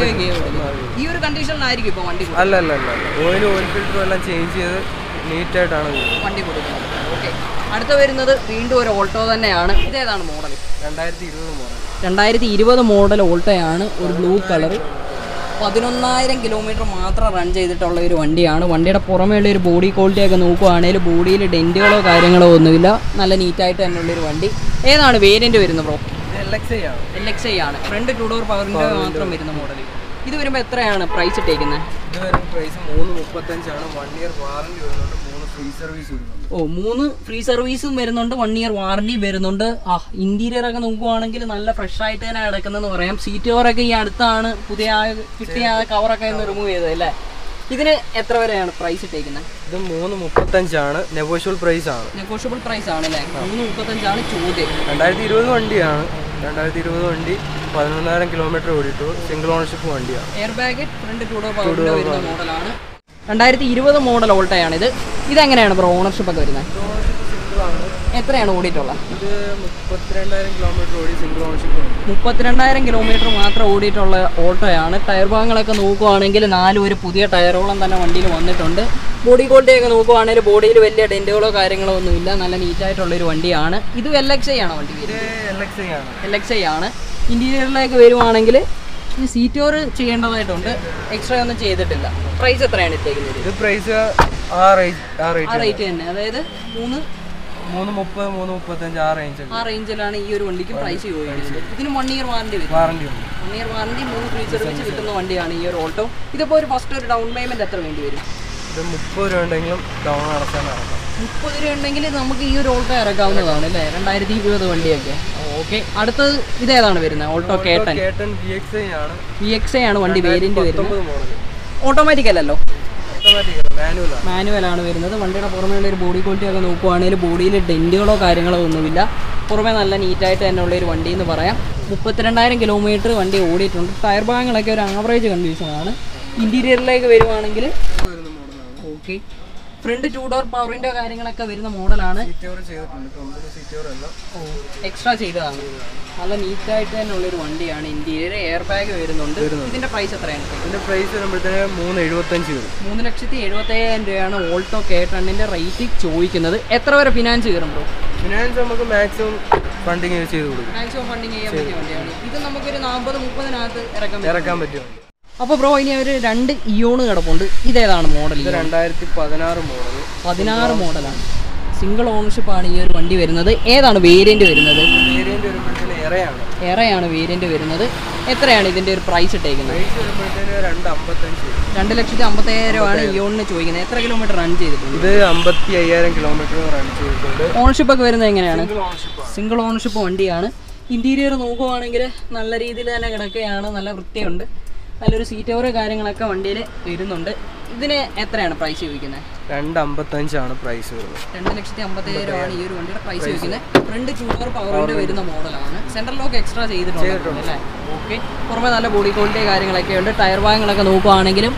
ഈ ഒരു കണ്ടീഷനിലായിരിക്കും ഇപ്പോൾ വണ്ടി അല്ല അല്ല അല്ല ഓയിൽ ഓയിൽ ഫിൽറ്ററും എല്ലാം ചേഞ്ച് ചെയ്ത് നീറ്റായിട്ടാണ് കൊടുക്കുന്നത് വണ്ടി കൊടുക്കുന്നത് ഓക്കെ അടുത്ത വരുന്നത് വീണ്ടും ഒരു ഓൾട്ടോ തന്നെയാണ് ഇതേതാണ് മോഡൽ രണ്ടായിരത്തി ഇരുപത് മോഡൽ രണ്ടായിരത്തി ഇരുപത് മോഡൽ ഓൾട്ടോയാണ് ഒരു ബ്ലൂ കളർ പതിനൊന്നായിരം കിലോമീറ്റർ മാത്രം റൺ ചെയ്തിട്ടുള്ള ഒരു വണ്ടിയാണ് വണ്ടിയുടെ പുറമേയുള്ള ഒരു ബോഡി ക്വാളിറ്റി ഒക്കെ നോക്കുവാണെങ്കിൽ ബോഡിയിൽ ഡെൻറ്റുകളോ കാര്യങ്ങളോ ഒന്നുമില്ല നല്ല നീറ്റായിട്ട് തന്നെയുള്ള ഒരു വണ്ടി ഏതാണ് വേരിയൻ്റ് വരുന്നത് ബ്രോ ഇത് എൽ എക്സ് ഐ ആണ് എൽ എക്സ് ഐ ആണ് ഫ്രണ്ട് ടു ഡോർ പവറിൻ്റെ മാത്രം വരുന്ന മോഡൽ ഇത് വരുമ്പോൾ എത്രയാണ് പ്രൈസ് ഇട്ടേക്കുന്നത് ഇത് വരുന്ന പ്രൈസ് മൂന്ന് മുപ്പത്തഞ്ചാണ് വൺ ഇയർ വാറണ്ടി വരുന്നുണ്ട് മൂന്ന് ഫ്രീ സർവീസ് വരുന്നുണ്ട് ഓ മൂന്ന് ഫ്രീ സർവീസും വരുന്നുണ്ട് വൺ ഇയർ വാറണ്ടി വരുന്നുണ്ട് ആ ഇന്റീരിയർ ഒക്കെ നോക്കുവാണെങ്കിൽ നല്ല ഫ്രഷ് ആയിട്ട് തന്നെ കിടക്കുന്നതെന്ന് പറയാം സീറ്റ് കവറൊക്കെ ഈ അടുത്താണ് പുതിയ ആ കിട്ടിയ ആ കവറൊക്കെ ഒന്ന് റിമൂവ് ചെയ്തത് അല്ലേ ഇതിന് എത്ര വരെയാണ് പ്രൈസ് ഇട്ടേക്കുന്നത് ഇത് മൂന്ന് മുപ്പത്തഞ്ചാണ് നെഗോഷ്യബിൾ പ്രൈസ് ആണ് നെഗോഷ്യബിൾ പ്രൈസ് ആണ് അല്ലേ മൂന്ന് മുപ്പത്തഞ്ചാണ് ചോദ്യം രണ്ടായിരത്തി ഇരുപത് വണ്ടിയാണ് രണ്ടായിരത്തി ഇരുപത് വണ്ടി പതിനൊന്നായിരം കിലോമീറ്റർ ഓടിയിട്ടു സിംഗിൾ ഓണർഷിപ്പ് വണ്ടിയാണ് air bag front two door പവറിൻ്റെ വരുന്ന മോഡലാണ് രണ്ടായിരത്തി ഇരുപത് മോഡൽ ഓൾട്ടയാണ് ഇത് ഇതെങ്ങനെയാണ് ബ്രോ ഓണർഷിപ്പ് ഒക്കെ വരുന്നത് ഓണർഷിപ്പ് സിംഗിൾ ആണ് എത്രയാണ് ഓടിയിട്ടുള്ളത് ഇത് മുപ്പത്തിരണ്ടായിരം കിലോമീറ്റർ ഓടി സിംഗിൾ ഓണർഷിപ്പ് വണ്ടി മുപ്പത്തിരണ്ടായിരം കിലോമീറ്റർ മാത്രം ഓടിയിട്ടുള്ള ഓട്ടോയാണ് ടയർ ഭാഗങ്ങളൊക്കെ നോക്കുവാണെങ്കിൽ നാലും ഒരു പുതിയ ടയറോളം തന്നെ വണ്ടിയിൽ വന്നിട്ടുണ്ട് ബോഡി ക്വാളിറ്റി ഒക്കെ നോക്കുവാണെങ്കിൽ ബോഡിയിൽ വലിയ ഡെൻറ്റുകളോ കാര്യങ്ങളോ ഒന്നുമില്ല നല്ല നീറ്റായിട്ടുള്ളൊരു വണ്ടിയാണ് ഇത് എൽ എക്സ് ഐ ആണോ വണ്ടി ഇത് എൽ എക്സ് ഐ ആണ് എൽ എക്സ് ഐ ആണ് ഇൻറ്റീരിയറിലേക്ക് വരുവാണെങ്കിൽ ഈ സീറ്റ് ഓർ ചെയ്യേണ്ടതായിട്ടുണ്ട് എക്സ്ട്രാ ഒന്നും ചെയ്തിട്ടില്ല പ്രൈസ് എത്രയാണ് ഇട്ടേക്കുന്നത് ഇത് പ്രൈസ് ആ റേറ്റ് ആ ആ റേറ്റ് റേറ്റ് തന്നെ അതായത് മൂന്ന് മൂന്ന് മുപ്പത് മൂന്ന് മുപ്പത്തഞ്ച് ആ റേഞ്ച് ആ റേഞ്ചിലാണ് ഈ ഒരു വണ്ടിക്ക് പ്രൈസ് ചോദിക്കുന്നത് ഇതിന് വൺ ഇയർ വാറണ്ടി വരും വാറണ്ടി ഉണ്ട് വൺ ഇയർ വാറണ്ടി മൂന്ന് ഫ്രീ സർവീസ് കിട്ടുന്ന വണ്ടിയാണ് ഈ ഒരു ഓട്ടോ ഇതിപ്പോൾ ഒരു ഫസ്റ്റ് ഒരു ഡൗൺ പേയ്മെന്റ് എത്ര വേണ്ടി വരും ഇത് മുപ്പത് രൂപ ഉണ്ടെങ്കിലും ഡൗൺ നടത്താൻ നടക്കാം മുപ്പത് രൂപ ഉണ്ടെങ്കിൽ നമുക്ക് ഈ ഒരു ഓൾട്ടോ ഇറക്കാവുന്നതാണ് അല്ലേ രണ്ടായിരത്തി ഇരുപത് വണ്ടിയൊക്കെ ഓക്കെ അടുത്തത് ഇതേതാണ് വരുന്നത് ഓൾട്ടോ കേട്ടൻ കേട്ടൻ വി എക്സ് ഐ ആണ് വി എക്സ് ഐ ആണ് വണ്ടി വേരിയന്റ് വരുന്നത് പത്തൊമ്പത് മോഡൽ ഓട്ടോമാറ്റിക് അല്ലല്ലോ ഓട്ടോമാറ്റിക് മാനുവൽ ആണ് മാനുവൽ ആണ് വരുന്നത് വണ്ടിയുടെ പുറമേയുള്ള ഒരു ബോഡി ക്വാളിറ്റി ഒക്കെ നോക്കുവാണെങ്കിൽ ബോഡിയിൽ ഡെൻറ്റുകളോ കാര്യങ്ങളോ ഒന്നുമില്ല പുറമേ നല്ല നീറ്റായിട്ട് തന്നെ ഉള്ള ഒരു വണ്ടി എന്ന് പറയാം മുപ്പത്തിരണ്ടായിരം കിലോമീറ്റർ വണ്ടി ഓടിയിട്ടുണ്ട് ടയർ ഭാഗങ്ങളൊക്കെ ഒരു ആവറേജ് കണ്ടീഷനാണ് ഇൻറ്റീരിയറിലേക്ക് വരുവാണെങ്കിൽ വരുന്ന മോഡലാണ് ഓക്കെ ഫ്രണ്ട് ടൂ ഡോർ പവറിൻ്റെ കാര്യങ്ങളൊക്കെ വരുന്ന മോഡലാണ് സീറ്റ് കവർ ചെയ്തിട്ടുണ്ട് കമ്പനി സീറ്റ് കവർ എല്ലാം എക്സ്ട്രാ ചെയ്തതാണ് നല്ല നീറ്റായിട്ട് തന്നെ ഉള്ളൊരു വണ്ടിയാണ് ഇൻറ്റീരിയർ എയർ ബാഗ് വരുന്നുണ്ട് ഇതിൻ്റെ പ്രൈസ് എത്രയാണ് ഇതിന്റെ പ്രൈസ് വരുമ്പോഴത്തേന് മൂന്ന് എഴുപത്തഞ്ച് വരും മൂന്ന് ലക്ഷത്തി എഴുപത്തയ്യായിരം രൂപയാണ് ഓൾട്ടോ കെ ടെണ്ണിൻ്റെ റേറ്റ് ചോദിക്കുന്നത് എത്ര വരെ ഫിനാൻസ് കയറും ബ്രോ ഫിനാൻസ് നമുക്ക് മാക്സിമം ഫണ്ടിങ് ചെയ്ത് കൊടുക്കും മാക്സിമം ഫണ്ടിങ് ചെയ്യാൻ പറ്റിയ വണ്ടിയാണ് ഇത് നമുക്കൊരു നാൽപ്പത് മുപ്പതിനകത്ത് ഇറക്കാൻ പറ്റും ഇറക്കാൻ പറ്റും അപ്പോൾ ബ്രോ ഇനി ഒരു രണ്ട് ഇയോണ് കിടപ്പുണ്ട് ഇതേതാണ് മോഡൽ ഇത് രണ്ടായിരത്തി പതിനാറ് മോഡൽ പതിനാറ് മോഡലാണ് സിംഗിൾ ഓണർഷിപ്പ് ആണ് ഈ ഒരു വണ്ടി വരുന്നത് ഏതാണ് വേരിയന്റ് വരുന്നത് വേരിയന്റ് വരുമ്പോഴത്തേന് ഇറയാണ് ഏറെയാണ് വേരിയന്റ് വരുന്നത് എത്രയാണ് ഇതിന്റെ ഒരു പ്രൈസ് ഇട്ടേക്കുന്നത് പ്രൈസ് വരുമ്പോഴത്തേന് രണ്ട് അമ്പത്തഞ്ച് വരും രണ്ട് ലക്ഷത്തി അമ്പത്തയ്യായിരമാണ് ഇയോണിന് ചോദിക്കുന്നത് എത്ര കിലോമീറ്റർ റൺ ചെയ്തിട്ടുണ്ട് ഇത് അമ്പത്തി അയ്യായിരം കിലോമീറ്റർ റൺ ചെയ്തിട്ടുണ്ട് ഓണർഷിപ്പ് ഒക്കെ വരുന്നത് എങ്ങനെയാണ് സിംഗിൾ ഓണർഷിപ്പ് സിംഗിൾ ഓണർഷിപ്പ് വണ്ടിയാണ് ഇൻറ്റീരിയർ നോക്കുവാണെങ്കിൽ നല്ല രീതിയിൽ തന്നെ കിടക്കുകയാണ് നല്ല വൃത്തിയുണ്ട് നല്ലൊരു സീറ്റ് ഓവർ കാര്യങ്ങളൊക്കെ വണ്ടിയിൽ വരുന്നുണ്ട് ഇതിന് എത്രയാണ് പ്രൈസ് ചോദിക്കുന്നത് രണ്ട് അമ്പത്തഞ്ചാണ് പ്രൈസ് വരുന്നത് രണ്ട് ലക്ഷത്തി അമ്പത്തയ്യായിരമാണ് ഈ ഒരു വണ്ടിയുടെ പ്രൈസ് ചോദിക്കുന്നത് ഫ്രണ്ട് ചൂടർ പവറിൻ്റെ വരുന്ന മോഡലാണ് സെൻട്രൽ ലോക്ക് എക്സ്ട്രാ ചെയ്തിട്ടുണ്ട് അല്ലേ ഓക്കെ പുറമെ നല്ല ബോഡി ക്വാളിറ്റി കാര്യങ്ങളൊക്കെ ഉണ്ട് ടയർ ഭാഗങ്ങളൊക്കെ നോക്കുവാണെങ്കിലും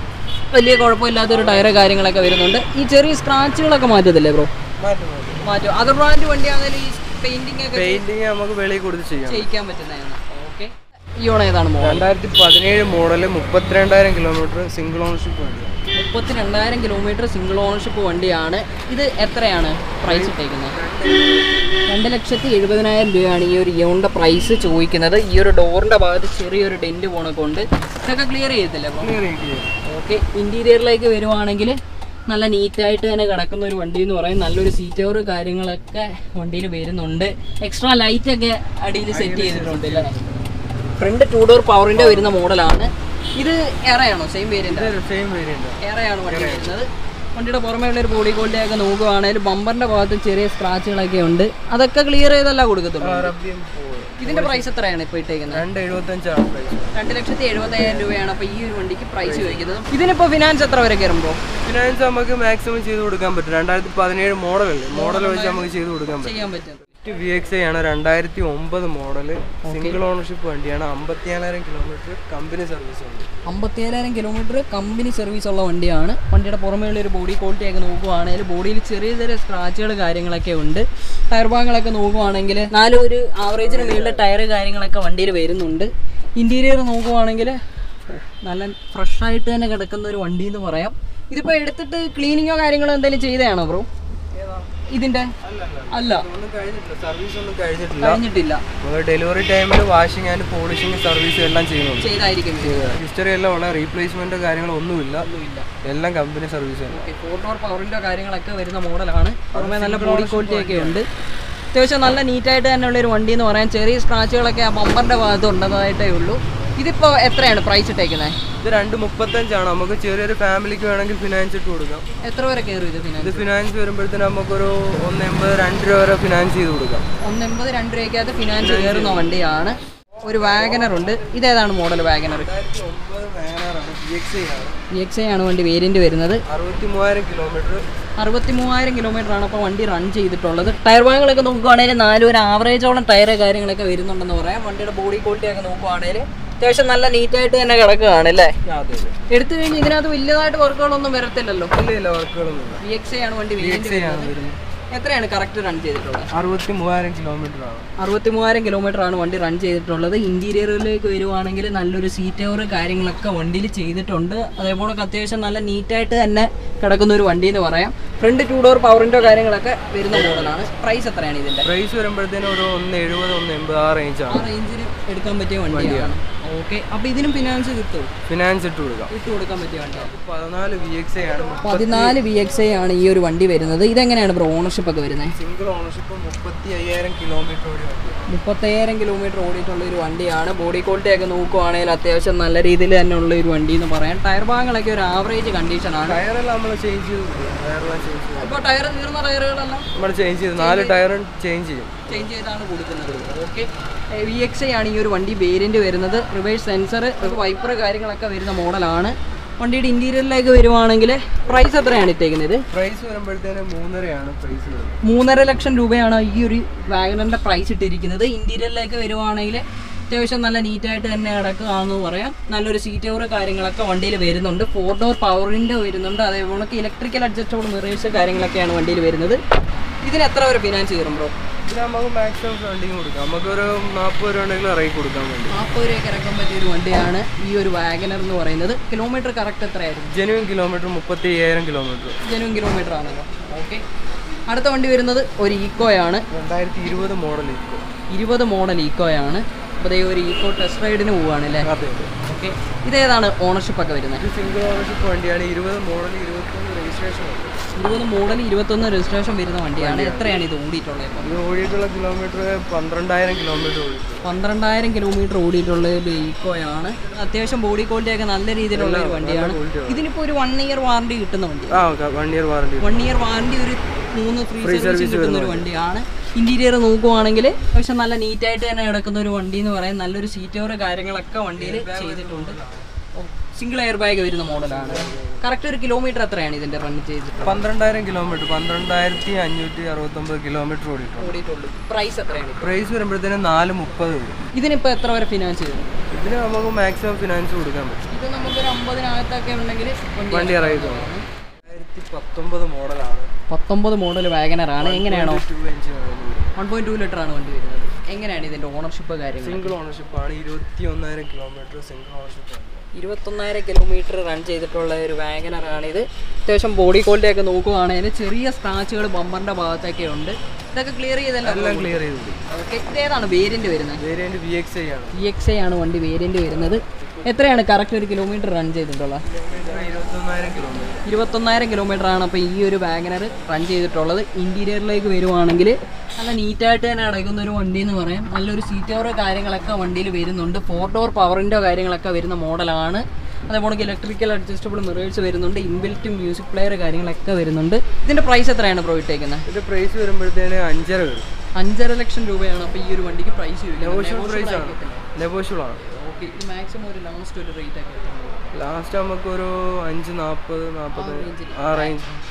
വലിയ കുഴപ്പമില്ലാത്തൊരു ടയർ കാര്യങ്ങളൊക്കെ വരുന്നുണ്ട് ഈ ചെറിയ സ്ക്രാച്ചുകളൊക്കെ മാറ്റത്തില്ലേ ബ്രോ മാറ്റും മാറ്റും മാറ്റും അതർ ബ്രാൻഡ് വണ്ടിയാണെങ്കിൽ ഈ പെയിന്റിംഗ് ഒക്കെ പെയിന്റിങ് നമുക്ക് വെളിയിൽ കൊടുത്ത് ചെയ്യാം ചെയ്യിക്കാൻ പറ്റുന്നതാണ് ഓക്കെ ഈ ഓണം ഏതാണ് മോഡൽ രണ്ടായിരത്തി പതിനേഴ് മോഡല് മുപ്പത്തിരണ്ടായിരം കിലോമീറ്റർ സിംഗിൾ ഓണർഷിപ്പ് വണ്ടിയാണ് മുപ്പത്തി രണ്ടായിരം കിലോമീറ്റർ സിംഗിൾ ഓണർഷിപ്പ് വണ്ടിയാണ് ഇത് എത്രയാണ് പ്രൈസ് ഇട്ടേക്കുന്നത് രണ്ട് ലക്ഷത്തി എഴുപതിനായിരം രൂപയാണ് ഈ ഒരു ഇയോണിൻ്റെ പ്രൈസ് ചോദിക്കുന്നത് ഈ ഒരു ഡോറിൻ്റെ ഭാഗത്ത് ചെറിയൊരു ഡെൻറ്റ് പോണൊക്കെ ഉണ്ട് ഇതൊക്കെ ക്ലിയർ ചെയ്യത്തില്ലേ അപ്പോൾ ഓക്കെ ഇൻറ്റീരിയറിലേക്ക് വരുവാണെങ്കിൽ നല്ല നീറ്റായിട്ട് തന്നെ കിടക്കുന്ന ഒരു വണ്ടി എന്ന് പറയും നല്ലൊരു സീറ്റ് ഓവർ കാര്യങ്ങളൊക്കെ വണ്ടിയിൽ വരുന്നുണ്ട് എക്സ്ട്രാ ലൈറ്റ് ഒക്കെ അടിയിൽ സെറ്റ് ചെയ്തിട്ടുണ്ട് അല്ലേ ഫ്രണ്ട് ടൂ ഡോർ പവറിൻ്റെ വരുന്ന മോഡലാണ് ഇത് ഏറെയാണോ സെയിം വേരിയൻ്റ് സെയിം വേരിയന്റ് ഏറെയാണ് വണ്ടി വരുന്നത് വണ്ടിയുടെ പുറമേയുള്ള ഒരു ബോഡി ക്വാളിറ്റി ഒക്കെ നോക്കുവാണെങ്കിൽ ബമ്പറിന്റെ ഭാഗത്ത് ചെറിയ സ്ക്രാച്ചുകളൊക്കെ ഉണ്ട് അതൊക്കെ ക്ലിയർ ചെയ്തല്ല കൊടുക്കത്തുള്ളൂ റബ്ബിയും പോയി ഇതിന്റെ പ്രൈസ് എത്രയാണ് ഇപ്പോൾ ഇട്ടേക്കുന്നത് രണ്ട് എഴുപത്തഞ്ചാണ് പ്രൈസ് രണ്ട് ലക്ഷത്തി എഴുപത്തയ്യായിരം രൂപയാണ് അപ്പോൾ ഈ ഒരു വണ്ടിക്ക് പ്രൈസ് ചോദിക്കുന്നത് ഇതിനിപ്പോൾ ഫിനാൻസ് എത്ര വരെ കയറുമ്പോൾ ഫിനാൻസ് നമുക്ക് മാക്സിമം ചെയ്ത് കൊടുക്കാൻ പറ്റും രണ്ടായിരത്തി പതിനേഴ് മോഡലല്ലേ മോഡൽ വെച്ച് നമുക്ക് ചെയ്ത് കൊടുക്കാൻ പറ്റും ചെയ്യാൻ പറ്റും വി എക്സ് ഐ ആണ് രണ്ടായിരത്തി ഒമ്പത് മോഡല് സിംഗിൾ ഓണർഷിപ്പ് വണ്ടിയാണ് അമ്പത്തിനാലായിരം കിലോമീറ്റർ കമ്പനി സർവീസ് ഉണ്ട് അമ്പത്തിയേഴായിരം കിലോമീറ്റർ കമ്പനി സർവീസ് ഉള്ള വണ്ടിയാണ് വണ്ടിയുടെ പുറമേയുള്ള ഒരു ബോഡി ക്വാളിറ്റി ഒക്കെ നോക്കുവാണെങ്കിൽ ബോഡിയിൽ ചെറിയ ചെറിയ സ്ക്രാച്ചുകൾ കാര്യങ്ങളൊക്കെ ഉണ്ട് ടയർ ഭാഗങ്ങളൊക്കെ നോക്കുവാണെങ്കിൽ നാല് ഒരു ആവറേജിന് മുകളിലെ ടയർ കാര്യങ്ങളൊക്കെ വണ്ടിയിൽ വരുന്നുണ്ട് ഇൻറ്റീരിയർ നോക്കുവാണെങ്കിൽ നല്ല ഫ്രഷ് ആയിട്ട് തന്നെ കിടക്കുന്ന ഒരു വണ്ടി എന്ന് പറയാം ഇതിപ്പോൾ എടുത്തിട്ട് ക്ലീനിങ്ങോ കാര്യങ്ങളോ എന്തെങ്കിലും ചെയ്തതാണോ ബ്രോ ഇതിൻ്റെ അല്ല ഒന്നും കഴിഞ്ഞിട്ടില്ല സർവീസ് ഒന്നും കഴിഞ്ഞിട്ടില്ല കഴിഞ്ഞിട്ടില്ല ഡെലിവറി ടൈമിൽ വാഷിംഗ് ആൻഡ് പോളിഷിംഗ് സർവീസ് എല്ലാം ചെയ്യുന്നുണ്ട് ചെയ്തായിരിക്കും ഹിസ്റ്ററി എല്ലാം ഉള്ള റീപ്ലേസ്മെന്റ് കാര്യങ്ങളൊന്നുമില്ല ഒന്നുമില്ല എല്ലാം കമ്പനി സർവീസ് തന്നെ ഓക്കെ ഫോർ ഡോർ പവറിൻ്റെ കാര്യങ്ങളൊക്കെ വരുന്ന മോഡലാണ് പുറമെ നല്ല ബോഡി ക്വാളിറ്റി ഒക്കെ ഉണ്ട് അത്യാവശ്യം നല്ല നീറ്റായിട്ട് തന്നെയുള്ള ഒരു വണ്ടി എന്ന് പറയാൻ ചെറിയ സ്ക്രാച്ചുകളൊക്കെ ആ ബമ്പറിൻ്റെ ഭാഗത്ത് ഉണ്ടെന്നതായിട്ടേ ഉള്ളൂ ഇതിപ്പോൾ എത്രയാണ് പ്രൈസ് ഇട്ടേക്കുന്നത് ഇത് രണ്ട് മുപ്പത്തഞ്ചാണ് നമുക്ക് ചെറിയൊരു ഫാമിലിക്ക് വേണമെങ്കിൽ ഫിനാൻസ് ഇട്ട് കൊടുക്കാം എത്ര വരെ കയറും ഇത് ഇത് ഫിനാൻസ് ഫിനാൻസ് വരുമ്പോഴത്തേന് നമുക്കൊരു ഒന്ന് എൺപത് രണ്ട് രൂപ വരെ ഫിനാൻസ് ചെയ്ത് കൊടുക്കാം ഒന്ന് എൺപത് രണ്ട് രൂപയ്ക്കകത്ത് ഫിനാൻസ് കയറുന്ന വണ്ടിയാണ് ഒരു വാഗനർ ഉണ്ട് ഇതേതാണ് മോഡൽ വാഗനർ രണ്ടായിരത്തി ഒമ്പത് വാഗനാറാണ് ബി എക്സ് ഐ ആണ് വി എക്സ് ഐ ആണ് വണ്ടി വേരിയന്റ് വരുന്നത് അറുപത്തി മൂവായിരം കിലോമീറ്റർ അറുപത്തി മൂവായിരം കിലോമീറ്റർ ആണ് അപ്പോൾ വണ്ടി റൺ ചെയ്തിട്ടുള്ളത് ടയർ ഭാഗങ്ങളൊക്കെ നോക്കുവാണെങ്കിൽ നാല് ഒരു ആവറേജോളം ടയർ കാര്യങ്ങളൊക്കെ വരുന്നുണ്ടെന്ന് പറയാം വണ്ടിയുടെ ബോഡി ക്വാളിറ്റി ഒക്കെ നോക്കുവാണെങ്കിൽ അത്യാവശ്യം നല്ല നീറ്റായിട്ട് തന്നെ കിടക്കുകയാണ് അല്ലേ അതെ അതെ എടുത്തു കഴിഞ്ഞ് ഇതിനകത്ത് വലിയതായിട്ട് വർക്കുകളൊന്നും വരത്തില്ലല്ലോ ഇല്ല ഇല്ല വർക്കുകളൊന്നും ഇല്ല വി എക്സ് ഐ ആണ് വണ്ടി ബി വേരിയന്റ് എക്സ് ഐ ആണ് വരുന്നത് എത്രയാണ് കറക്റ്റ് റൺ ചെയ്തിട്ടുള്ളത് അറുപത്തി മൂവായിരം കിലോമീറ്റർ ആണ് അറുപത്തി മൂവായിരം കിലോമീറ്റർ ആണ് വണ്ടി റൺ ചെയ്തിട്ടുള്ളത് ഇന്റീരിയറിലേക്ക് വരുവാണെങ്കിൽ നല്ലൊരു സീറ്റ് ഓവർ കാര്യങ്ങളൊക്കെ വണ്ടിയിൽ ചെയ്തിട്ടുണ്ട് അതേപോലെ അത്യാവശ്യം നല്ല നീറ്റായിട്ട് തന്നെ കിടക്കുന്ന ഒരു വണ്ടി എന്ന് പറയാം ഫ്രണ്ട് ടൂ ഡോർ പവറിൻ്റെ കാര്യങ്ങളൊക്കെ വരുന്ന മോഡലാണ് പ്രൈസ് എത്രയാണ് ഇതിൻ്റെ പ്രൈസ് വരുമ്പോഴത്തേനും ഒരു ഒന്ന് എഴുപത് ഒന്ന് എൺപത് ആ റേഞ്ച് ആ ആണ് റേഞ്ചിൽ എടുക്കാൻ പറ്റിയ വണ്ടിയാണ് ഓക്കെ അപ്പോൾ ഇതിനും ഫിനാൻസ് കിട്ടും ഫിനാൻസ് ഇട്ട് കൊടുക്കാം ഇട്ട് കൊടുക്കാൻ പറ്റിയ വണ്ടിയാണ് പതിനാല് വി എക്സ് ഐ ആണ് പതിനാല് വി എക്സ് ഐ ആണ് ഈ ഒരു വണ്ടി വരുന്നത് ഇതെങ്ങനെയാണ് ബ്രോ ഓണർഷിപ്പ് ഒക്കെ വരുന്നത് സിംഗിൾ ഓണർഷിപ്പ് മുപ്പത്തി അയ്യായിരം കിലോമീറ്റർ ഓടി വണ്ടിയാണ് മുപ്പത്തയ്യായിരം കിലോമീറ്റർ ഓടിയിട്ടുള്ള ഒരു വണ്ടിയാണ് ബോഡി ക്വാളിറ്റി ഒക്കെ നോക്കുവാണെങ്കിൽ അത്യാവശ്യം നല്ല രീതിയിൽ തന്നെ ഉള്ള ഒരു വണ്ടി എന്ന് പറയാം ടയർ ഭാഗങ്ങളൊക്കെ ഒരു ആവറേജ് കണ്ടീഷനാണ് ടയറെല്ലാം നമ്മൾ ചേഞ്ച് ചെയ്ത് ടയറെല്ലാം ചേഞ്ച് ചെയ്യും ഇപ്പോൾ ടയർ തീർന്ന ടയറുകളെല്ലാം നമ്മൾ ചേഞ്ച് ചെയ്ത് നാല് ടയറും ചേഞ്ച് ചെയ്യും ചേഞ്ച് ചെയ്താണ് കൊടുക്കുന്നത് ഓക്കെ വി എക്സ് ഐ ആണ് ഈ ഒരു വണ്ടി വേരിയന്റ് വരുന്നത് റിവേഴ്സ് സെൻസർ വൈപ്പർ കാര്യങ്ങളൊക്കെ വരുന്ന മോഡലാണ് വണ്ടിയുടെ ഇന്റീരിയറിലേക്ക് വരുവാണെങ്കിൽ പ്രൈസ് എത്രയാണ് ഇട്ടേക്കുന്നത് പ്രൈസ് വരുമ്പോഴത്തേനും മൂന്നരയാണ് പ്രൈസ് വരുന്നത് മൂന്നര ലക്ഷം രൂപയാണ് ഈ ഒരു വാഗനറിന്റെ പ്രൈസ് ഇട്ടിരിക്കുന്നത് ഇന്റീരിയറിലേക്ക് വരുവാണെങ്കിൽ അത്യാവശ്യം നല്ല നീറ്റായിട്ട് തന്നെ കിടക്കുകയാണെന്ന് പറയാം നല്ലൊരു സീറ്റ് ഓവർ കാര്യങ്ങളൊക്കെ വണ്ടിയിൽ വരുന്നുണ്ട് ഫോർ ഡോർ പവറിൻ്റെ വരുന്നുണ്ട് അതേപോലെ ഇലക്ട്രിക്കൽ അഡ്ജസ്റ്റബിൾ മിറേഴ്സ് കാര്യങ്ങളൊക്കെയാണ് വണ്ടിയിൽ വരുന്നത് ഇതിന് എത്ര വരെ ഫിനാൻസ് കയറും ബ്രോ ഇത് നമുക്ക് മാക്സിമം ഫണ്ടിങ് കൊടുക്കാം നമുക്കൊരു നാൽപ്പത് രൂപ ഉണ്ടെങ്കിൽ ഇറക്കി കൊടുക്കാൻ വേണ്ടി നാൽപ്പത് രൂപയ്ക്ക് ഇറക്കാൻ പറ്റിയ ഒരു വണ്ടിയാണ് ഈ ഒരു വാഗനർ എന്ന് പറയുന്നത് കിലോമീറ്റർ കറക്റ്റ് എത്രയായിരുന്നു ജെനുവിൻ കിലോമീറ്റർ മുപ്പത്തി അയ്യായിരം കിലോമീറ്റർ ജനുവൻ കിലോമീറ്റർ ആണല്ലോ ഓക്കെ അടുത്ത വണ്ടി വരുന്നത് ഒരു ഈക്കോയാണ് രണ്ടായിരത്തി ഇരുപത് മോഡൽ ഇപ്പോൾ ഇരുപത് മോഡൽ ഈക്കോയാണ് അപ്പോൾ ദേ ഒരു ഈക്കോ ടെസ്റ്റ് റൈഡിന് പോവുകയാണ് അല്ലേ അതെ അതെ ഓക്കെ ഇതേതാണ് ഓണർഷിപ്പ് ഒക്കെ വരുന്നത് ഇത് സിംഗിൾ ഓണർഷിപ്പ് വണ്ടിയാണ് ഇരുപത് മോഡൽ ഇരുപത്തൊന്ന് രജിസ്ട്രേഷൻ ഉണ്ട് ഇരുപത് മോഡൽ ഇരുപത്തൊന്ന് രജിസ്ട്രേഷൻ വരുന്ന വണ്ടിയാണ് എത്രയാണ് ഇത് ഓടിയിട്ടുള്ളത് ഇപ്പോൾ ഇത് ഓടിയിട്ടുള്ള കിലോമീറ്റർ പന്ത്രണ്ടായിരം കിലോമീറ്റർ ഓടിയിട്ടു പന്ത്രണ്ടായിരം കിലോമീറ്റർ ഓടിയിട്ടുള്ള ഒരു ഈക്കോയാണ് അത്യാവശ്യം ബോഡി ക്വാളിറ്റി ഒക്കെ നല്ല രീതിയിലുള്ള ഒരു വണ്ടിയാണ് quality ഇതിനിപ്പോൾ ഒരു വൺ ഇയർ വാറണ്ടി കിട്ടുന്ന വണ്ടി ആ one year warranty one year warranty ഒരു മൂന്ന് ഫ്രീ സർവീസ് കിട്ടുന്ന ഒരു വണ്ടിയാണ് ഇന്റീരിയർ നോക്കുവാണെങ്കിൽ പക്ഷെ നല്ല നീറ്റായിട്ട് തന്നെ കിടക്കുന്ന ഒരു വണ്ടി എന്ന് പറയാൻ നല്ലൊരു സീറ്റ് ഓവർ കാര്യങ്ങളൊക്കെ വണ്ടിയിൽ ചെയ്തിട്ടുണ്ട് സിംഗിൾ എയർ ബാഗ് വരുന്ന മോഡലാണ് കറക്റ്റ് ഒരു കിലോമീറ്റർ എത്രയാണ് ഇതിന്റെ റൺ ചെയ്തിട്ട് പന്ത്രണ്ടായിരം കിലോമീറ്റർ പന്ത്രണ്ടായിരത്തി അഞ്ഞൂറ്റി അറുപത്തൊമ്പത് കിലോമീറ്റർ ഓടിയിട്ടു ഓടിയിട്ടുള്ളൂ പ്രൈസ് എത്രയാണ് പ്രൈസ് വരുമ്പോഴത്തേനും നാല് മുപ്പത് വരും ഇതിനിപ്പോൾ എത്ര വരെ ഫിനാൻസ് ചെയ്തു ഇതിന് നമുക്ക് മാക്സിമം ഫിനാൻസ് കൊടുക്കാൻ പറ്റും ഇത് നമുക്കൊരു അമ്പതിനകത്തൊക്കെ ഉണ്ടെങ്കിൽ വണ്ടി ഇറങ്ങി തോന്നും രണ്ടായിരത്തി പത്തൊമ്പത് മോഡലാണ് പത്തൊമ്പത് മോഡൽ വാഗനറാണ് എങ്ങനെയാണോ ടു engine one point two litre ആണ് വണ്ടി വരുന്നത് എങ്ങനെയാണ് ഇതിന്റെ ഓണർഷിപ്പ് കാര്യങ്ങൾ സിംഗിൾ ഓണർഷിപ്പ് ആണ് ഇരുപത്തി ഒന്നായിരം കിലോമീറ്റർ സിംഗിൾ ഓണർഷിപ്പ് ആണ് ഇരുപത്തൊന്നായിരം കിലോമീറ്റർ റൺ ചെയ്തിട്ടുള്ള ഒരു വാഗനറാണ് ഇത് അത്യാവശ്യം ബോഡി ക്വാളിറ്റി ഒക്കെ നോക്കുവാണെങ്കിൽ ചെറിയ സ്ക്രാച്ചുകൾ ബമ്പറിന്റെ ഭാഗത്തൊക്കെ ഉണ്ട് ഇതൊക്കെ ക്ലിയർ ചെയ്തല്ലോ എല്ലാം ക്ലിയർ ചെയ്തു ഓക്കെ ഇതേതാണ് വേരിയന്റ് വരുന്നത് വേരിയന്റ് വി എക്സ് ഐ ആണ് വി എക്സ് ഐ ആണ് വണ്ടി വേരിയന്റ് വരുന്നത് എത്രയാണ് കറക്റ്റ് ഒരു കിലോമീറ്റർ റൺ ചെയ്തിട്ടുള്ളത് കിലോമീറ്റർ ഇരുപത്തൊന്നായിരം കിലോമീറ്റർ ഇരുപത്തൊന്നായിരം കിലോമീറ്റർ ആണ് അപ്പോൾ ഈ ഒരു വാഗനർ റൺ ചെയ്തിട്ടുള്ളത് ഇന്റീരിയറിലേക്ക് വരുവാണെങ്കിൽ നല്ല നീറ്റായിട്ട് തന്നെ അടങ്ങുന്ന ഒരു വണ്ടി എന്ന് പറയാം നല്ലൊരു സീറ്റ് ഓവർ കാര്യങ്ങളൊക്കെ വണ്ടിയിൽ വരുന്നുണ്ട് ഫോർ ഡോർ പവറിൻ്റെ കാര്യങ്ങളൊക്കെ വരുന്ന മോഡലാണ് അതേപോലെ ഇലക്ട്രിക്കൽ അഡ്ജസ്റ്റബിൾ മിറേഴ്സ് വരുന്നുണ്ട് ഇൻബിൽറ്റ് മ്യൂസിക് പ്ലെയർ കാര്യങ്ങളൊക്കെ വരുന്നുണ്ട് ഇതിന്റെ പ്രൈസ് എത്രയാണ് ബ്രോ ഇട്ടേക്കുന്നത് ഇത് പ്രൈസ് വരുമ്പോഴത്തേന് അഞ്ചര വരും അഞ്ചര ലക്ഷം രൂപയാണ് അപ്പോൾ ഈ ഒരു വണ്ടിക്ക് പ്രൈസ് നെഗോഷ്യബിൾ പ്രൈസ് ആണ് നെഗോഷ്യബിൾ ആണ് ഓക്കെ ഇത് മാക്സിമം ഒരു ലാസ്റ്റ് ഒരു റേറ്റ് ഒക്കെ എത്തുന്നത് ലാസ്റ്റ് നമുക്കൊരു അഞ്ച് നാൽപ്പത് നാൽപ്പത് range ല്. ആ റേഞ്ച് ടയർ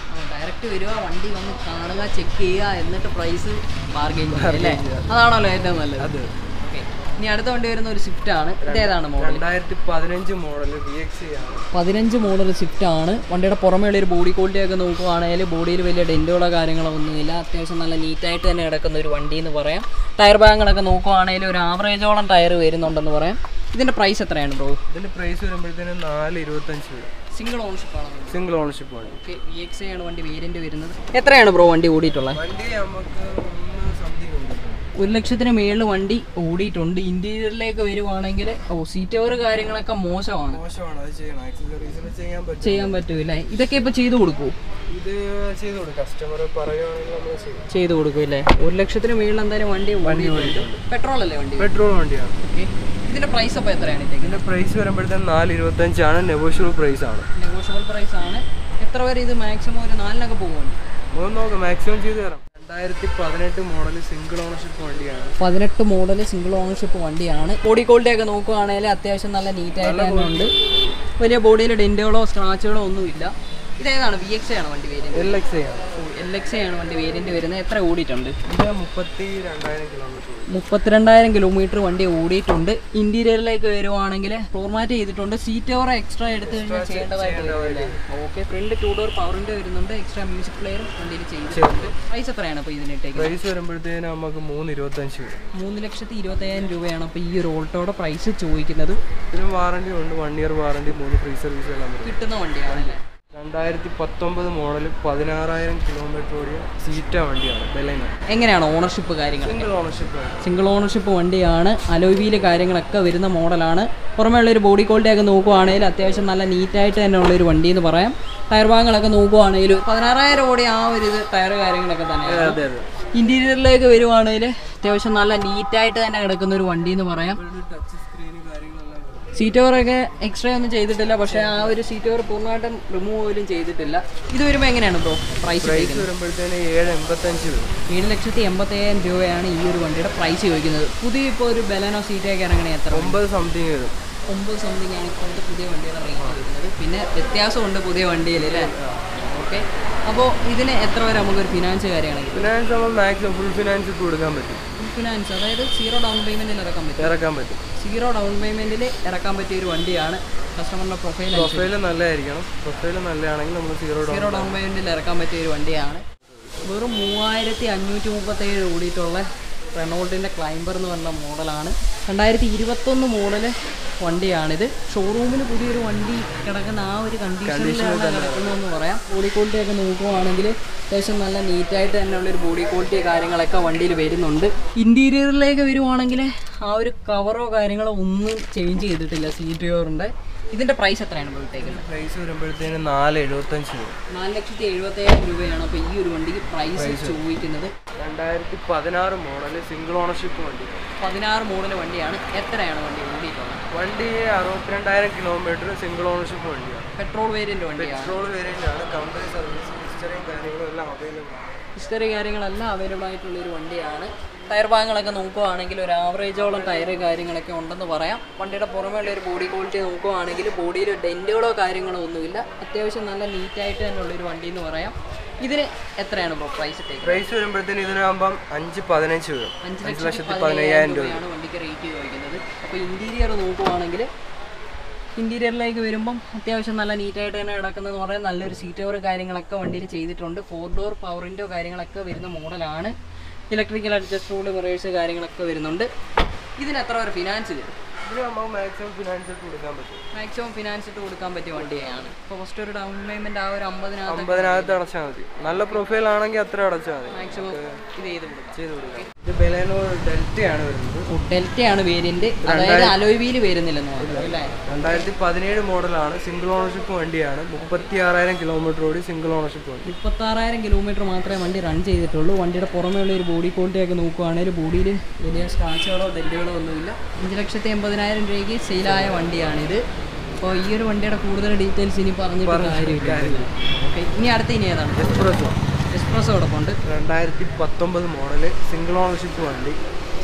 ഡയറക്റ്റ് വരിക വണ്ടി വന്ന് കാണുക ചെക്ക് ചെയ്യുക എന്നിട്ട് പ്രൈസ് ബാർഗെയിൻ ചെയ്യുക അല്ലേ അതാണല്ലോ ഏറ്റവും നല്ലത് അത് ഓക്കെ ഇനി അടുത്ത വണ്ടി വരുന്ന ഒരു സ്വിഫ്റ്റ് ആണ് ഇതേതാണ് മോഡൽ രണ്ടായിരത്തി പതിനഞ്ച് മോഡൽ വി എക്സ് ആണ് പതിനഞ്ച് മോഡൽ സ്വിഫ്റ്റ് ആണ് വണ്ടിയുടെ പുറമേ ഒരു ബോഡി ക്വാളിറ്റി ഒക്കെ നോക്കുകയാണെങ്കിൽ ബോഡിയിൽ വലിയ ഡെൻറ്റുകളോ കാര്യങ്ങളോ ഒന്നുമില്ല അത്യാവശ്യം നല്ല നീറ്റായിട്ട് തന്നെ കിടക്കുന്ന ഒരു വണ്ടി എന്ന് പറയാം ടയർ ബാഗുകളൊക്കെ നോക്കുകയാണെങ്കിൽ ഒരു ആവറേജോളം ടയർ വരുന്നുണ്ടെന്ന് പറയാം ഇതിൻ്റെ പ്രൈസ് എത്രയാണ് ബ്രോ ഇതിന്റെ പ്രൈസ് വരുമ്പോഴത്തേനും നാല് ഇരുപത്തഞ്ച് വരും സിംഗിൾ ഓണർഷിപ്പ് ആണ് സിംഗിൾ ഓണർഷിപ്പ് വണ്ടി ഓക്കെ വി എക്സ് ആണ് വണ്ടി വേരിയന്റ് വരുന്നത് എത്രയാണ് ബ്രോ വണ്ടി ഓടിയിട്ടുള്ളത് വണ്ടി നമുക്ക് ഒന്ന് സംതിങ് ഉണ്ട് ഒരു ലക്ഷത്തിന് മേളിൽ വണ്ടി ഓടിയിട്ടുണ്ട് ഇന്റീരിയറിലേക്ക് വരുവാണെങ്കിൽ ഓ സീറ്റ് ഓവർ കാര്യങ്ങളൊക്കെ മോശമാണ് മോശമാണ് അത് ചെയ്യണം ആക്സസറീസിൽ ചെയ്യാൻ പറ്റും ചെയ്യാൻ പറ്റൂല ഇതൊക്കെ ഇപ്പൊ ചെയ്തു കൊടുക്കൂ ഇത് ചെയ്ത് കൊടുക്കും കസ്റ്റമർ പറയുവാണെങ്കിൽ നമ്മൾ ചെയ്യും ചെയ്തു കൊടുക്കും അല്ലേ ഒരു ലക്ഷത്തിന് മേളിൽ എന്തായാലും വണ്ടി ഓടിയിട്ടുണ്ട് പെട്രോൾ അല്ലേ വണ്ടി പെട്രോൾ വണ്ടിയാണ് ഓക്കെ ഇതിന്റെ പ്രൈസ് അപ്പോൾ എത്രയാണ് ഇതിന്റെ ഇതിന്റെ പ്രൈസ് വരുമ്പോഴത്തേനും നാല് ഇരുപത്തഞ്ചാണ് നെഗോഷ്യബിൾ പ്രൈസ് ആണ് നെഗോഷ്യബിൾ പ്രൈസ് ആണ് എത്ര വരെ ഇത് മാക്സിമം ഒരു നാലിനൊക്കെ പോകുന്നുണ്ട് നമുക്ക് നോക്കാം മാക്സിമം ചെയ്ത് തരാം രണ്ടായിരത്തി പതിനെട്ട് മോഡൽ സിംഗിൾ ഓണർഷിപ്പ് വണ്ടിയാണ് പതിനെട്ട് മോഡൽ സിംഗിൾ ഓണർഷിപ്പ് വണ്ടിയാണ് ബോഡി ക്വാളിറ്റി ഒക്കെ നോക്കുകയാണെങ്കിൽ അത്യാവശ്യം നല്ല നീറ്റായിട്ട് തന്നെ ഉണ്ട് വലിയ ബോഡിയിൽ ഡെൻറ്റുകളോ സ്ക്രാച്ചുകളോ ഒന്നുമില്ല ഇതേതാണ് വി എക്സ് ആണ് വണ്ടി വേരിയന്റ് എൽ എക്സ് ആണ് എൽ എക്സ് ആണ് വണ്ടി വേരിയന്റ് വരുന്നത് എത്ര ഓടിയിട്ടുണ്ട് ഇത് മുപ്പത്തി രണ്ടായിരം കിലോമീറ്റർ മുപ്പത്തിരണ്ടായിരം കിലോമീറ്റർ വണ്ടി ഓടിയിട്ടുണ്ട് ഇന്റീരിയറിലേക്ക് വരുവാണെങ്കിൽ ഫോർമാറ്റ് ചെയ്തിട്ടുണ്ട് സീറ്റ് ഓവർ എക്സ്ട്രാ എടുത്തു കഴിഞ്ഞാൽ ചെയ്യേണ്ടതായിട്ട് ഓക്കെ ഫ്രണ്ട് ടൂ ഡോർ പവറിന്റെ വരുന്നുണ്ട് എക്സ്ട്രാ മ്യൂസിക് പ്ലെയറും വണ്ടിയിൽ ചെയ്തിട്ടുണ്ട് പ്രൈസ് എത്രയാണ് അപ്പോൾ ഇതിനിട്ടേക്ക് പ്രൈസ് വരുമ്പോഴത്തേനും നമുക്ക് മൂന്ന് ഇരുപത്തഞ്ച് വരും മൂന്ന് ലക്ഷത്തി ഇരുപത്തയ്യായിരം രൂപയാണ് അപ്പോൾ ഈ ഒരു ഓൾട്ടോയുടെ പ്രൈസ് ചോദിക്കുന്നത് ഇതിന് വാറണ്ടി ഉണ്ട് വൺ ഇയർ വാറണ്ടി മൂന്ന് ഫ്രീ സർവീസ് എല്ലാം വരും കിട്ടുന്ന വണ്ടിയാണല്ലേ രണ്ടായിരത്തി പത്തൊമ്പത് മോഡൽ പതിനാറായിരം കിലോമീറ്റർ ഓടിയ സീറ്റ വണ്ടിയാണ് ബെലൈന എങ്ങനെയാണ് ഓണർഷിപ്പ് കാര്യങ്ങൾ സിംഗിൾ ഓണർഷിപ്പ് ആണ് സിംഗിൾ ഓണർഷിപ്പ് വണ്ടിയാണ് അലോവിയിൽ കാര്യങ്ങളൊക്കെ വരുന്ന മോഡലാണ് പുറമേ ഉള്ളൊരു ബോഡി ക്വാളിറ്റി ഒക്കെ നോക്കുവാണെങ്കിൽ അത്യാവശ്യം നല്ല നീറ്റായിട്ട് തന്നെ ഉള്ളൊരു വണ്ടി എന്ന് പറയാം ടയർ ഭാഗങ്ങളൊക്കെ നോക്കുവാണെങ്കിൽ പതിനാറായിരം ഓടി ആ ഒരു ഇത് ടയർ കാര്യങ്ങളൊക്കെ തന്നെയാണ് അതെ അതെ ഇന്റീരിയറിലേക്ക് വരുവാണെങ്കിൽ അത്യാവശ്യം നല്ല നീറ്റായിട്ട് തന്നെ കിടക്കുന്ന ഒരു വണ്ടി എന്ന് പറയാം ടച്ച് സ്ക്രീന് കാര്യങ്ങളെല്ലാം വരും. സീറ്റ് ഓവറൊക്കെ എക്സ്ട്രാ ഒന്നും ചെയ്തിട്ടില്ല പക്ഷേ ആ ഒരു സീറ്റ് ഓവർ പൂർണ്ണമായിട്ടും റിമൂവ് പോലും ചെയ്തിട്ടില്ല ഇത് വരുമ്പോൾ എങ്ങനെയാണ് ബ്രോ പ്രൈസ് പ്രൈസ് വരുമ്പോഴത്തേന് ഏഴ് എൺപത്തഞ്ച് വരും ഏഴ് ലക്ഷത്തി എൺപത്തയ്യായിരം രൂപയാണ് ഈ ഒരു വണ്ടിയുടെ പ്രൈസ് ചോദിക്കുന്നത് പുതിയ ഇപ്പോൾ ഒരു ബലനോ സീറ്റൊക്കെ ഇറങ്ങണേ എത്ര ഒമ്പത് സംതിങ് വരും ഒമ്പത് സംതിങ് ആണ് ഇപ്പോഴത്തെ പുതിയ വണ്ടിയുടെ റേറ്റ് വരുന്നത് പിന്നെ വ്യത്യാസമുണ്ട് പുതിയ വണ്ടിയിൽ അല്ലേ ഓക്കെ അപ്പോൾ ഇതിന് എത്ര വരെ നമുക്കൊരു ഫിനാൻസ് കാര്യമാണെങ്കിൽ ഫിനാൻസ് നമ്മൾ മാക്സിമം ഫുൾ ഫിനാൻസ് ഇട്ട് കൊടുക്കാൻ പറ്റും ഫുൾ ഫിനാൻസ് അതായത് സീറോ ഡൗൺ പേയ്മെൻറ്റിൽ ഇറക്കാൻ പറ്റും ഇറക്കാൻ പറ്റും സീറോ ഡൗൺ പേയ്മെൻറ്റിൽ ഇറക്കാൻ പറ്റിയ ഒരു വണ്ടിയാണ് കസ്റ്റമറിൻ്റെ പ്രൊഫൈൽ പ്രൊഫൈല് നല്ലതായിരിക്കണം പ്രൊഫൈല് നല്ലതാണെങ്കിൽ നമ്മൾ സീറോ ഡൗൺ സീറോ ഡൗൺ പേയ്മെൻറ്റിൽ ഇറക്കാൻ പറ്റിയ ഒരു വണ്ടിയാണ് വെറും മൂവായിരത്തി അഞ്ഞൂറ്റി മുപ്പത്തേഴ് ഓടിയിട്ടുള്ള റെനോൾട്ടിൻ്റെ ക്ലൈംബർ എന്ന് പറഞ്ഞ മോഡലാണ് രണ്ടായിരത്തി ഇരുപത്തൊന്ന് മോഡൽ വണ്ടിയാണിത് ഷോറൂമിൽ പുതിയൊരു വണ്ടി കിടക്കുന്ന ആ ഒരു കണ്ടീഷനിലാണ് കിടക്കുന്നതെന്ന് പറയാം ബോഡി ക്വാളിറ്റി ഒക്കെ നോക്കുവാണെങ്കിൽ അത്യാവശ്യം നല്ല നീറ്റായിട്ട് തന്നെ ഉള്ളൊരു ബോഡി ക്വാളിറ്റി കാര്യങ്ങളൊക്കെ വണ്ടിയിൽ വരുന്നുണ്ട് ഇൻറ്റീരിയറിലേക്ക് വരുവാണെങ്കിൽ ആ ഒരു കവറോ കാര്യങ്ങളോ ഒന്നും ചേഞ്ച് ചെയ്തിട്ടില്ല സീറ്റ് കവറിൻ്റെ ഇതിൻ്റെ പ്രൈസ് എത്രയാണ് പോയിട്ടേക്കുന്നത് പ്രൈസ് വരുമ്പോഴത്തേന് നാല് എഴുപത്തഞ്ച് വരും നാല് ലക്ഷത്തി എഴുപത്തയ്യായിരം രൂപയാണ് അപ്പോൾ ഈ ഒരു വണ്ടിക്ക് പ്രൈസ് ചോദിക്കുന്നത് രണ്ടായിരത്തി പതിനാറ് മോഡൽ സിംഗിൾ ഓണർഷിപ്പ് വണ്ടി പതിനാറ് മോഡൽ വണ്ടിയാണ് എത്രയാണ് വണ്ടി ഓടിയിട്ടുള്ളത് വണ്ടി അറുപത്തിരണ്ടായിരം കിലോമീറ്റർ സിംഗിൾ ഓണർഷിപ്പ് വണ്ടിയാണ് പെട്രോൾ വേരിയന്റ് വണ്ടിയാണ് പെട്രോൾ വേരിയൻ്റ് ആണ് കമ്പനി സർവീസ് ഹിസ്റ്ററിയും കാര്യങ്ങളും എല്ലാം അവൈലബിൾ ആണ് ഹിസ്റ്ററി കാര്യങ്ങളെല്ലാം അവൈലബിൾ ആയിട്ടുള്ള ഒരു വണ്ടിയാണ് ടയർ ഭാഗങ്ങളൊക്കെ നോക്കുവാണെങ്കിൽ ഒരു ആവറേജോളം ടയർ കാര്യങ്ങളൊക്കെ ഉണ്ടെന്ന് പറയാം വണ്ടിയുടെ പുറമേ ഉള്ള ഒരു ബോഡി ക്വാളിറ്റി നോക്കുവാണെങ്കിൽ ബോഡിയിൽ ഡെൻറ്റുകളോ കാര്യങ്ങളോ ഒന്നുമില്ല അത്യാവശ്യം നല്ല നീറ്റായിട്ട് തന്നെ ഉള്ളൊരു വണ്ടി എന്ന് പറയാം ഇതിന് എത്രയാണ് ഇപ്പോൾ പ്രൈസ് ഇട്ടേക്കുന്നത് പ്രൈസ് വരുമ്പോഴത്തേന് ഇതിനാകുമ്പം അഞ്ച് പതിനഞ്ച് വരും അഞ്ച് അഞ്ച് ലക്ഷത്തി ലക്ഷത്തി പതിനയ്യായിരം പതിനയ്യായിരം രൂപ രൂപയാണ് വണ്ടിക്ക് റേറ്റ് ചോദിക്കുന്നത് അപ്പോൾ ഇൻറ്റീരിയർ നോക്കുവാണെങ്കിൽ ഇൻറ്റീരിയറിലേക്ക് വരുമ്പം അത്യാവശ്യം നല്ല നീറ്റായിട്ട് തന്നെ കിടക്കുന്നതെന്ന് പറയാൻ നല്ലൊരു സീറ്റ് ഓവർ കാര്യങ്ങളൊക്കെ വണ്ടിയിൽ ചെയ്തിട്ടുണ്ട് ഫോർ ഡോർ പവർ വിൻഡോ കാര്യങ്ങളൊക്കെ വരുന്ന മോഡലാണ് ഇലക്ട്രിക്കൽ അഡ്ജസ്റ്റ് റൂള് മിറേഴ്സ് കാര്യങ്ങളൊക്കെ വരുന്നുണ്ട് ഇതിന് എത്ര വരെ ഫിനാൻസ് വരും ഇതിന് നമുക്ക് മാക്സിമം ഫിനാൻസ് ഇട്ട് കൊടുക്കാൻ പറ്റും മാക്സിമം ഫിനാൻസ് ഇട്ട് കൊടുക്കാൻ പറ്റിയ വണ്ടിയാണ് ഇപ്പോൾ ഫസ്റ്റ് ഒരു ഡൗൺ പേയ്മെൻറ്റ് ആ ഒരു അമ്പതിനകത്ത് അമ്പതിനകത്ത് അടച്ചാൽ മതി നല്ല പ്രൊഫൈൽ ആണെങ്കിൽ അത്ര അടച്ചാൽ മതി മാക്സിമം ഇത് ചെയ്ത് കൊടുക്കാം ചെയ്ത് കൊടുക്കാം ഇത് ബെലേനോ ഡെൽറ്റയാണ് വരുന്നത് ഡെൽറ്റയാണ് വേരിയന്റ് അതായത് അലോയ് വീല് വരുന്നില്ലെന്ന് പറഞ്ഞു അല്ലേ രണ്ടായിരത്തി പതിനേഴ് മോഡലാണ് സിംഗിൾ ഓണർഷിപ്പ് വണ്ടിയാണ് മുപ്പത്തി ആറായിരം കിലോമീറ്റർ ഓടി സിംഗിൾ ഓണർഷിപ്പ് വണ്ടി മുപ്പത്താറായിരം കിലോമീറ്റർ മാത്രമേ വണ്ടി റൺ ചെയ്തിട്ടുള്ളൂ വണ്ടിയുടെ പുറമേ ഉള്ള ഒരു ബോഡി ക്വാളിറ്റി ഒക്കെ നോക്കുകയാണെങ്കിൽ ബോഡിയിൽ വലിയ സ്ക്രാച്ചുകളോ ഡെൻറ്റുകളോ ഒന്നുമില്ല അഞ്ച് ലക്ഷത്തി എൺപതിനായിരം രൂപയ്ക്ക് സെയിലായ വണ്ടിയാണിത് അപ്പോൾ ഈ ഒരു വണ്ടിയുടെ കൂടുതൽ ഡീറ്റെയിൽസ് ഇനി പറഞ്ഞിട്ട് കാര്യമില്ല ഓക്കെ ഇനി അടുത്ത ഇനി ഏതാണ് എക്സ്പ്രസ് എക്സ്പ്രസ് അവിടെ ഉണ്ട് രണ്ടായിരത്തി പത്തൊമ്പത് മോഡല് സിംഗിൾ ഓണർഷിപ്പ് വണ്ടി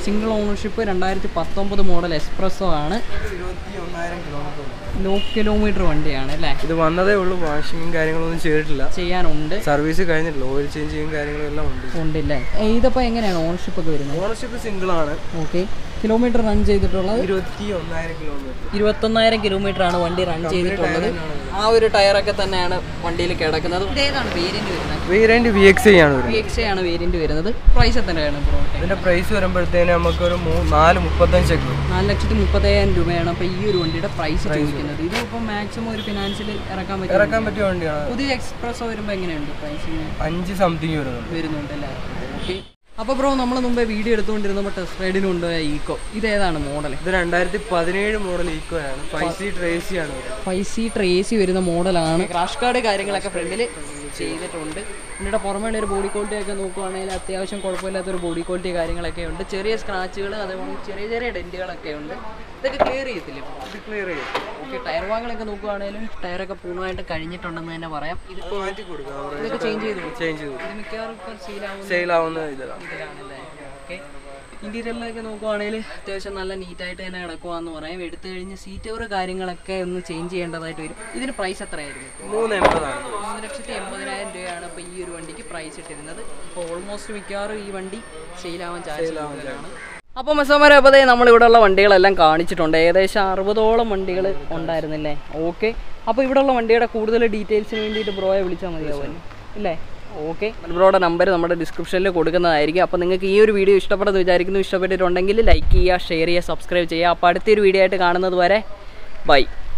സിംഗിൾ ഓണർഷിപ്പ് രണ്ടായിരത്തി പത്തൊമ്പത് മോഡൽ എക്സ്പ്രസ്സോ ആണ് ഇരുപത്തി ഒന്നായിരം കിലോമീറ്റർ ലോ കിലോമീറ്റർ വണ്ടിയാണ് അല്ലേ ഇത് വന്നതേ ഉള്ളൂ വാഷിങ്ങും കാര്യങ്ങളൊന്നും ചെയ്തിട്ടില്ല ചെയ്യാനുണ്ട് സർവീസ് കഴിഞ്ഞിട്ടില്ല ഓയിൽ ചേഞ്ചിങ് കാര്യങ്ങളും എല്ലാം ഉണ്ട് ഉണ്ടല്ലേ ഏ, ഇതിപ്പോൾ എങ്ങനെയാണ് ഓണർഷിപ്പ് ഒക്കെ വരുന്നത് ഓണർഷിപ്പ് സിംഗിൾ ആണ് ഓക്കെ കിലോമീറ്റർ റൺ ചെയ്തിട്ടുള്ളത് ഇരുപത്തി ഒന്നായിരം കിലോമീറ്റർ ഇരുപത്തൊന്നായിരം കിലോമീറ്റർ ആണ് വണ്ടി റൺ ചെയ്തിട്ടുള്ളത് ആ ഒരു ടയറൊക്കെ തന്നെയാണ് വണ്ടിയിൽ കിടക്കുന്നത് ഇതേതാണ് വേരിയന്റ് വരുന്നത് വേരിയന്റ് വി എക്സ് ആണ് വി വരുന്നത് എക്സ് ആണ് വേരിയന്റ് വരുന്നത് പ്രൈസ് എത്രയാണ് ബ്രോ ഇതിന്റെ പ്രൈസ് വരുമ്പോഴത്തേന് നമുക്കൊരു മൂ- നാല് മുപ്പത്തഞ്ചൊക്കെ വരും നാല് ലക്ഷത്തി മുപ്പത്തയ്യായിരം രൂപയാണ് അപ്പോൾ ഈ ഒരു വണ്ടിയുടെ പ്രൈസ് ചോദിക്കുന്നത് ഇത് ഇപ്പോൾ മാക്സിമം ഒരു ഫിനാൻഷ്യൽ ഇറക്കാൻ പറ്റും ഇറക്കാൻ പറ്റിയ വണ്ടിയാണ് പുതിയ എക്സ്പ്രസ് വരുമ്പോൾ എങ്ങനെയുണ്ട് പ്രൈസിങ് അഞ്ച് സംതിങ് വരുന്നുണ്ട് വരുന്നുണ്ട് അല്ലേ ഓക്കെ അപ്പോൾ ബ്രോ നമ്മൾ മുമ്പേ വീഡിയോ എടുത്തുകൊണ്ടിരുന്നപ്പോൾ ടെസ്റ്റ് റൈഡിന് കൊണ്ടുപോയ ഈക്കോ ഇതേതാണ് മോഡൽ ഇത് രണ്ടായിരത്തി പതിനേഴ് മോഡൽ ഈക്കോ ആണ് ഫൈവ് സീറ്റ് റേസി ആണ് വരുന്നത് ഫൈവ് സീറ്റർ എ സി വരുന്ന മോഡലാണ് ക്രാഷ് കാർഡ് കാര്യങ്ങളൊക്കെ ഫ്രണ്ടിൽ ചെയ്തിട്ടുണ്ട് എന്നിട്ട് പുറമേ ഒരു ബോഡി ക്വാളിറ്റി ഒക്കെ നോക്കുവാണെങ്കിൽ അത്യാവശ്യം കുഴപ്പമില്ലാത്തൊരു ബോഡി ക്വാളിറ്റി കാര്യങ്ങളൊക്കെ ഉണ്ട് ചെറിയ സ്ക്രാച്ചുകൾ അതേപോലെ ചെറിയ ചെറിയ ഡെൻറ്റുകളൊക്കെ ഉണ്ട് ഇതൊക്കെ ക്ലിയർ ചെയ്യത്തില്ലേ ഇത് ക്ലിയർ ചെയ്യും ഓക്കെ ടയർ വാങ്ങലൊക്കെ നോക്കുവാണെങ്കിലും ടയറൊക്കെ പൂർണ്ണമായിട്ട് കഴിഞ്ഞിട്ടുണ്ടെന്ന് തന്നെ പറയാം ഇതിപ്പോൾ മാറ്റി കൊടുക്കാം ഇതൊക്കെ ചേഞ്ച് ചെയ്തു ചേഞ്ച് ചെയ്തു ഇത് മിക്കവാറും ഇപ്പോൾ സീലാവുന്ന സെയിൽ ആവുന്ന ഇതാണ് ഇതിലാണല്ലേ ഓക്കെ ഇന്റീരിയറിലൊക്കെ നോക്കുവാണെങ്കിൽ അത്യാവശ്യം നല്ല നീറ്റായിട്ട് തന്നെ കിടക്കുവാന്ന് പറയാം എടുത്തു കഴിഞ്ഞ് സീറ്റ് കവർ കാര്യങ്ങളൊക്കെ ഒന്ന് ചേഞ്ച് ചെയ്യേണ്ടതായിട്ട് വരും ഇതിന് പ്രൈസ് എത്രയായിരുന്നു മൂന്ന് എൺപതാണ് മൂന്ന് ലക്ഷത്തി എൺപതിനായിരം രൂപയാണ് ഇപ്പോൾ ഈ ഒരു വണ്ടിക്ക് പ്രൈസ് ഇട്ടിരുന്നത് അപ്പോൾ ഓൾമോസ്റ്റ് മിക്കവാറും ഈ വണ്ടി സെയിലാവാൻ ചാൻസ് കൂടുതലാണ് അപ്പോൾ മെസ്സോമര അപ്പോൾ നമ്മളിവിടെ ഉള്ള വണ്ടികളെല്ലാം കാണിച്ചിട്ടുണ്ട് ഏകദേശം അറുപതോളം വണ്ടികൾ ഉണ്ടായിരുന്നില്ലേ ഓക്കെ അപ്പോൾ ഇവിടെ ഉള്ള വണ്ടിയുടെ കൂടുതൽ ഡീറ്റെയിൽസിന് വേണ്ടിയിട്ട് ബ്രോയെ വിളിച്ചാൽ മതിയാവുമല്ലോ ഇല്ലേ ഓക്കെ ബ്രോയുടെ നമ്പർ നമ്മുടെ ഡിസ്ക്രിപ്ഷനിൽ കൊടുക്കുന്നതായിരിക്കും അപ്പോൾ നിങ്ങൾക്ക് ഈ ഒരു വീഡിയോ ഇഷ്ടപ്പെടുന്നു വിചാരിക്കുന്നു ഇഷ്ടപ്പെട്ടിട്ടുണ്ടെങ്കിൽ ലൈക്ക് ചെയ്യുക ഷെയർ ചെയ്യുക സബ്സ്ക്രൈബ് ചെയ്യുക അപ്പോൾ അടുത്തൊരു വീഡിയോ ആയിട്ട് കാണുന്നത് വരെ ബൈ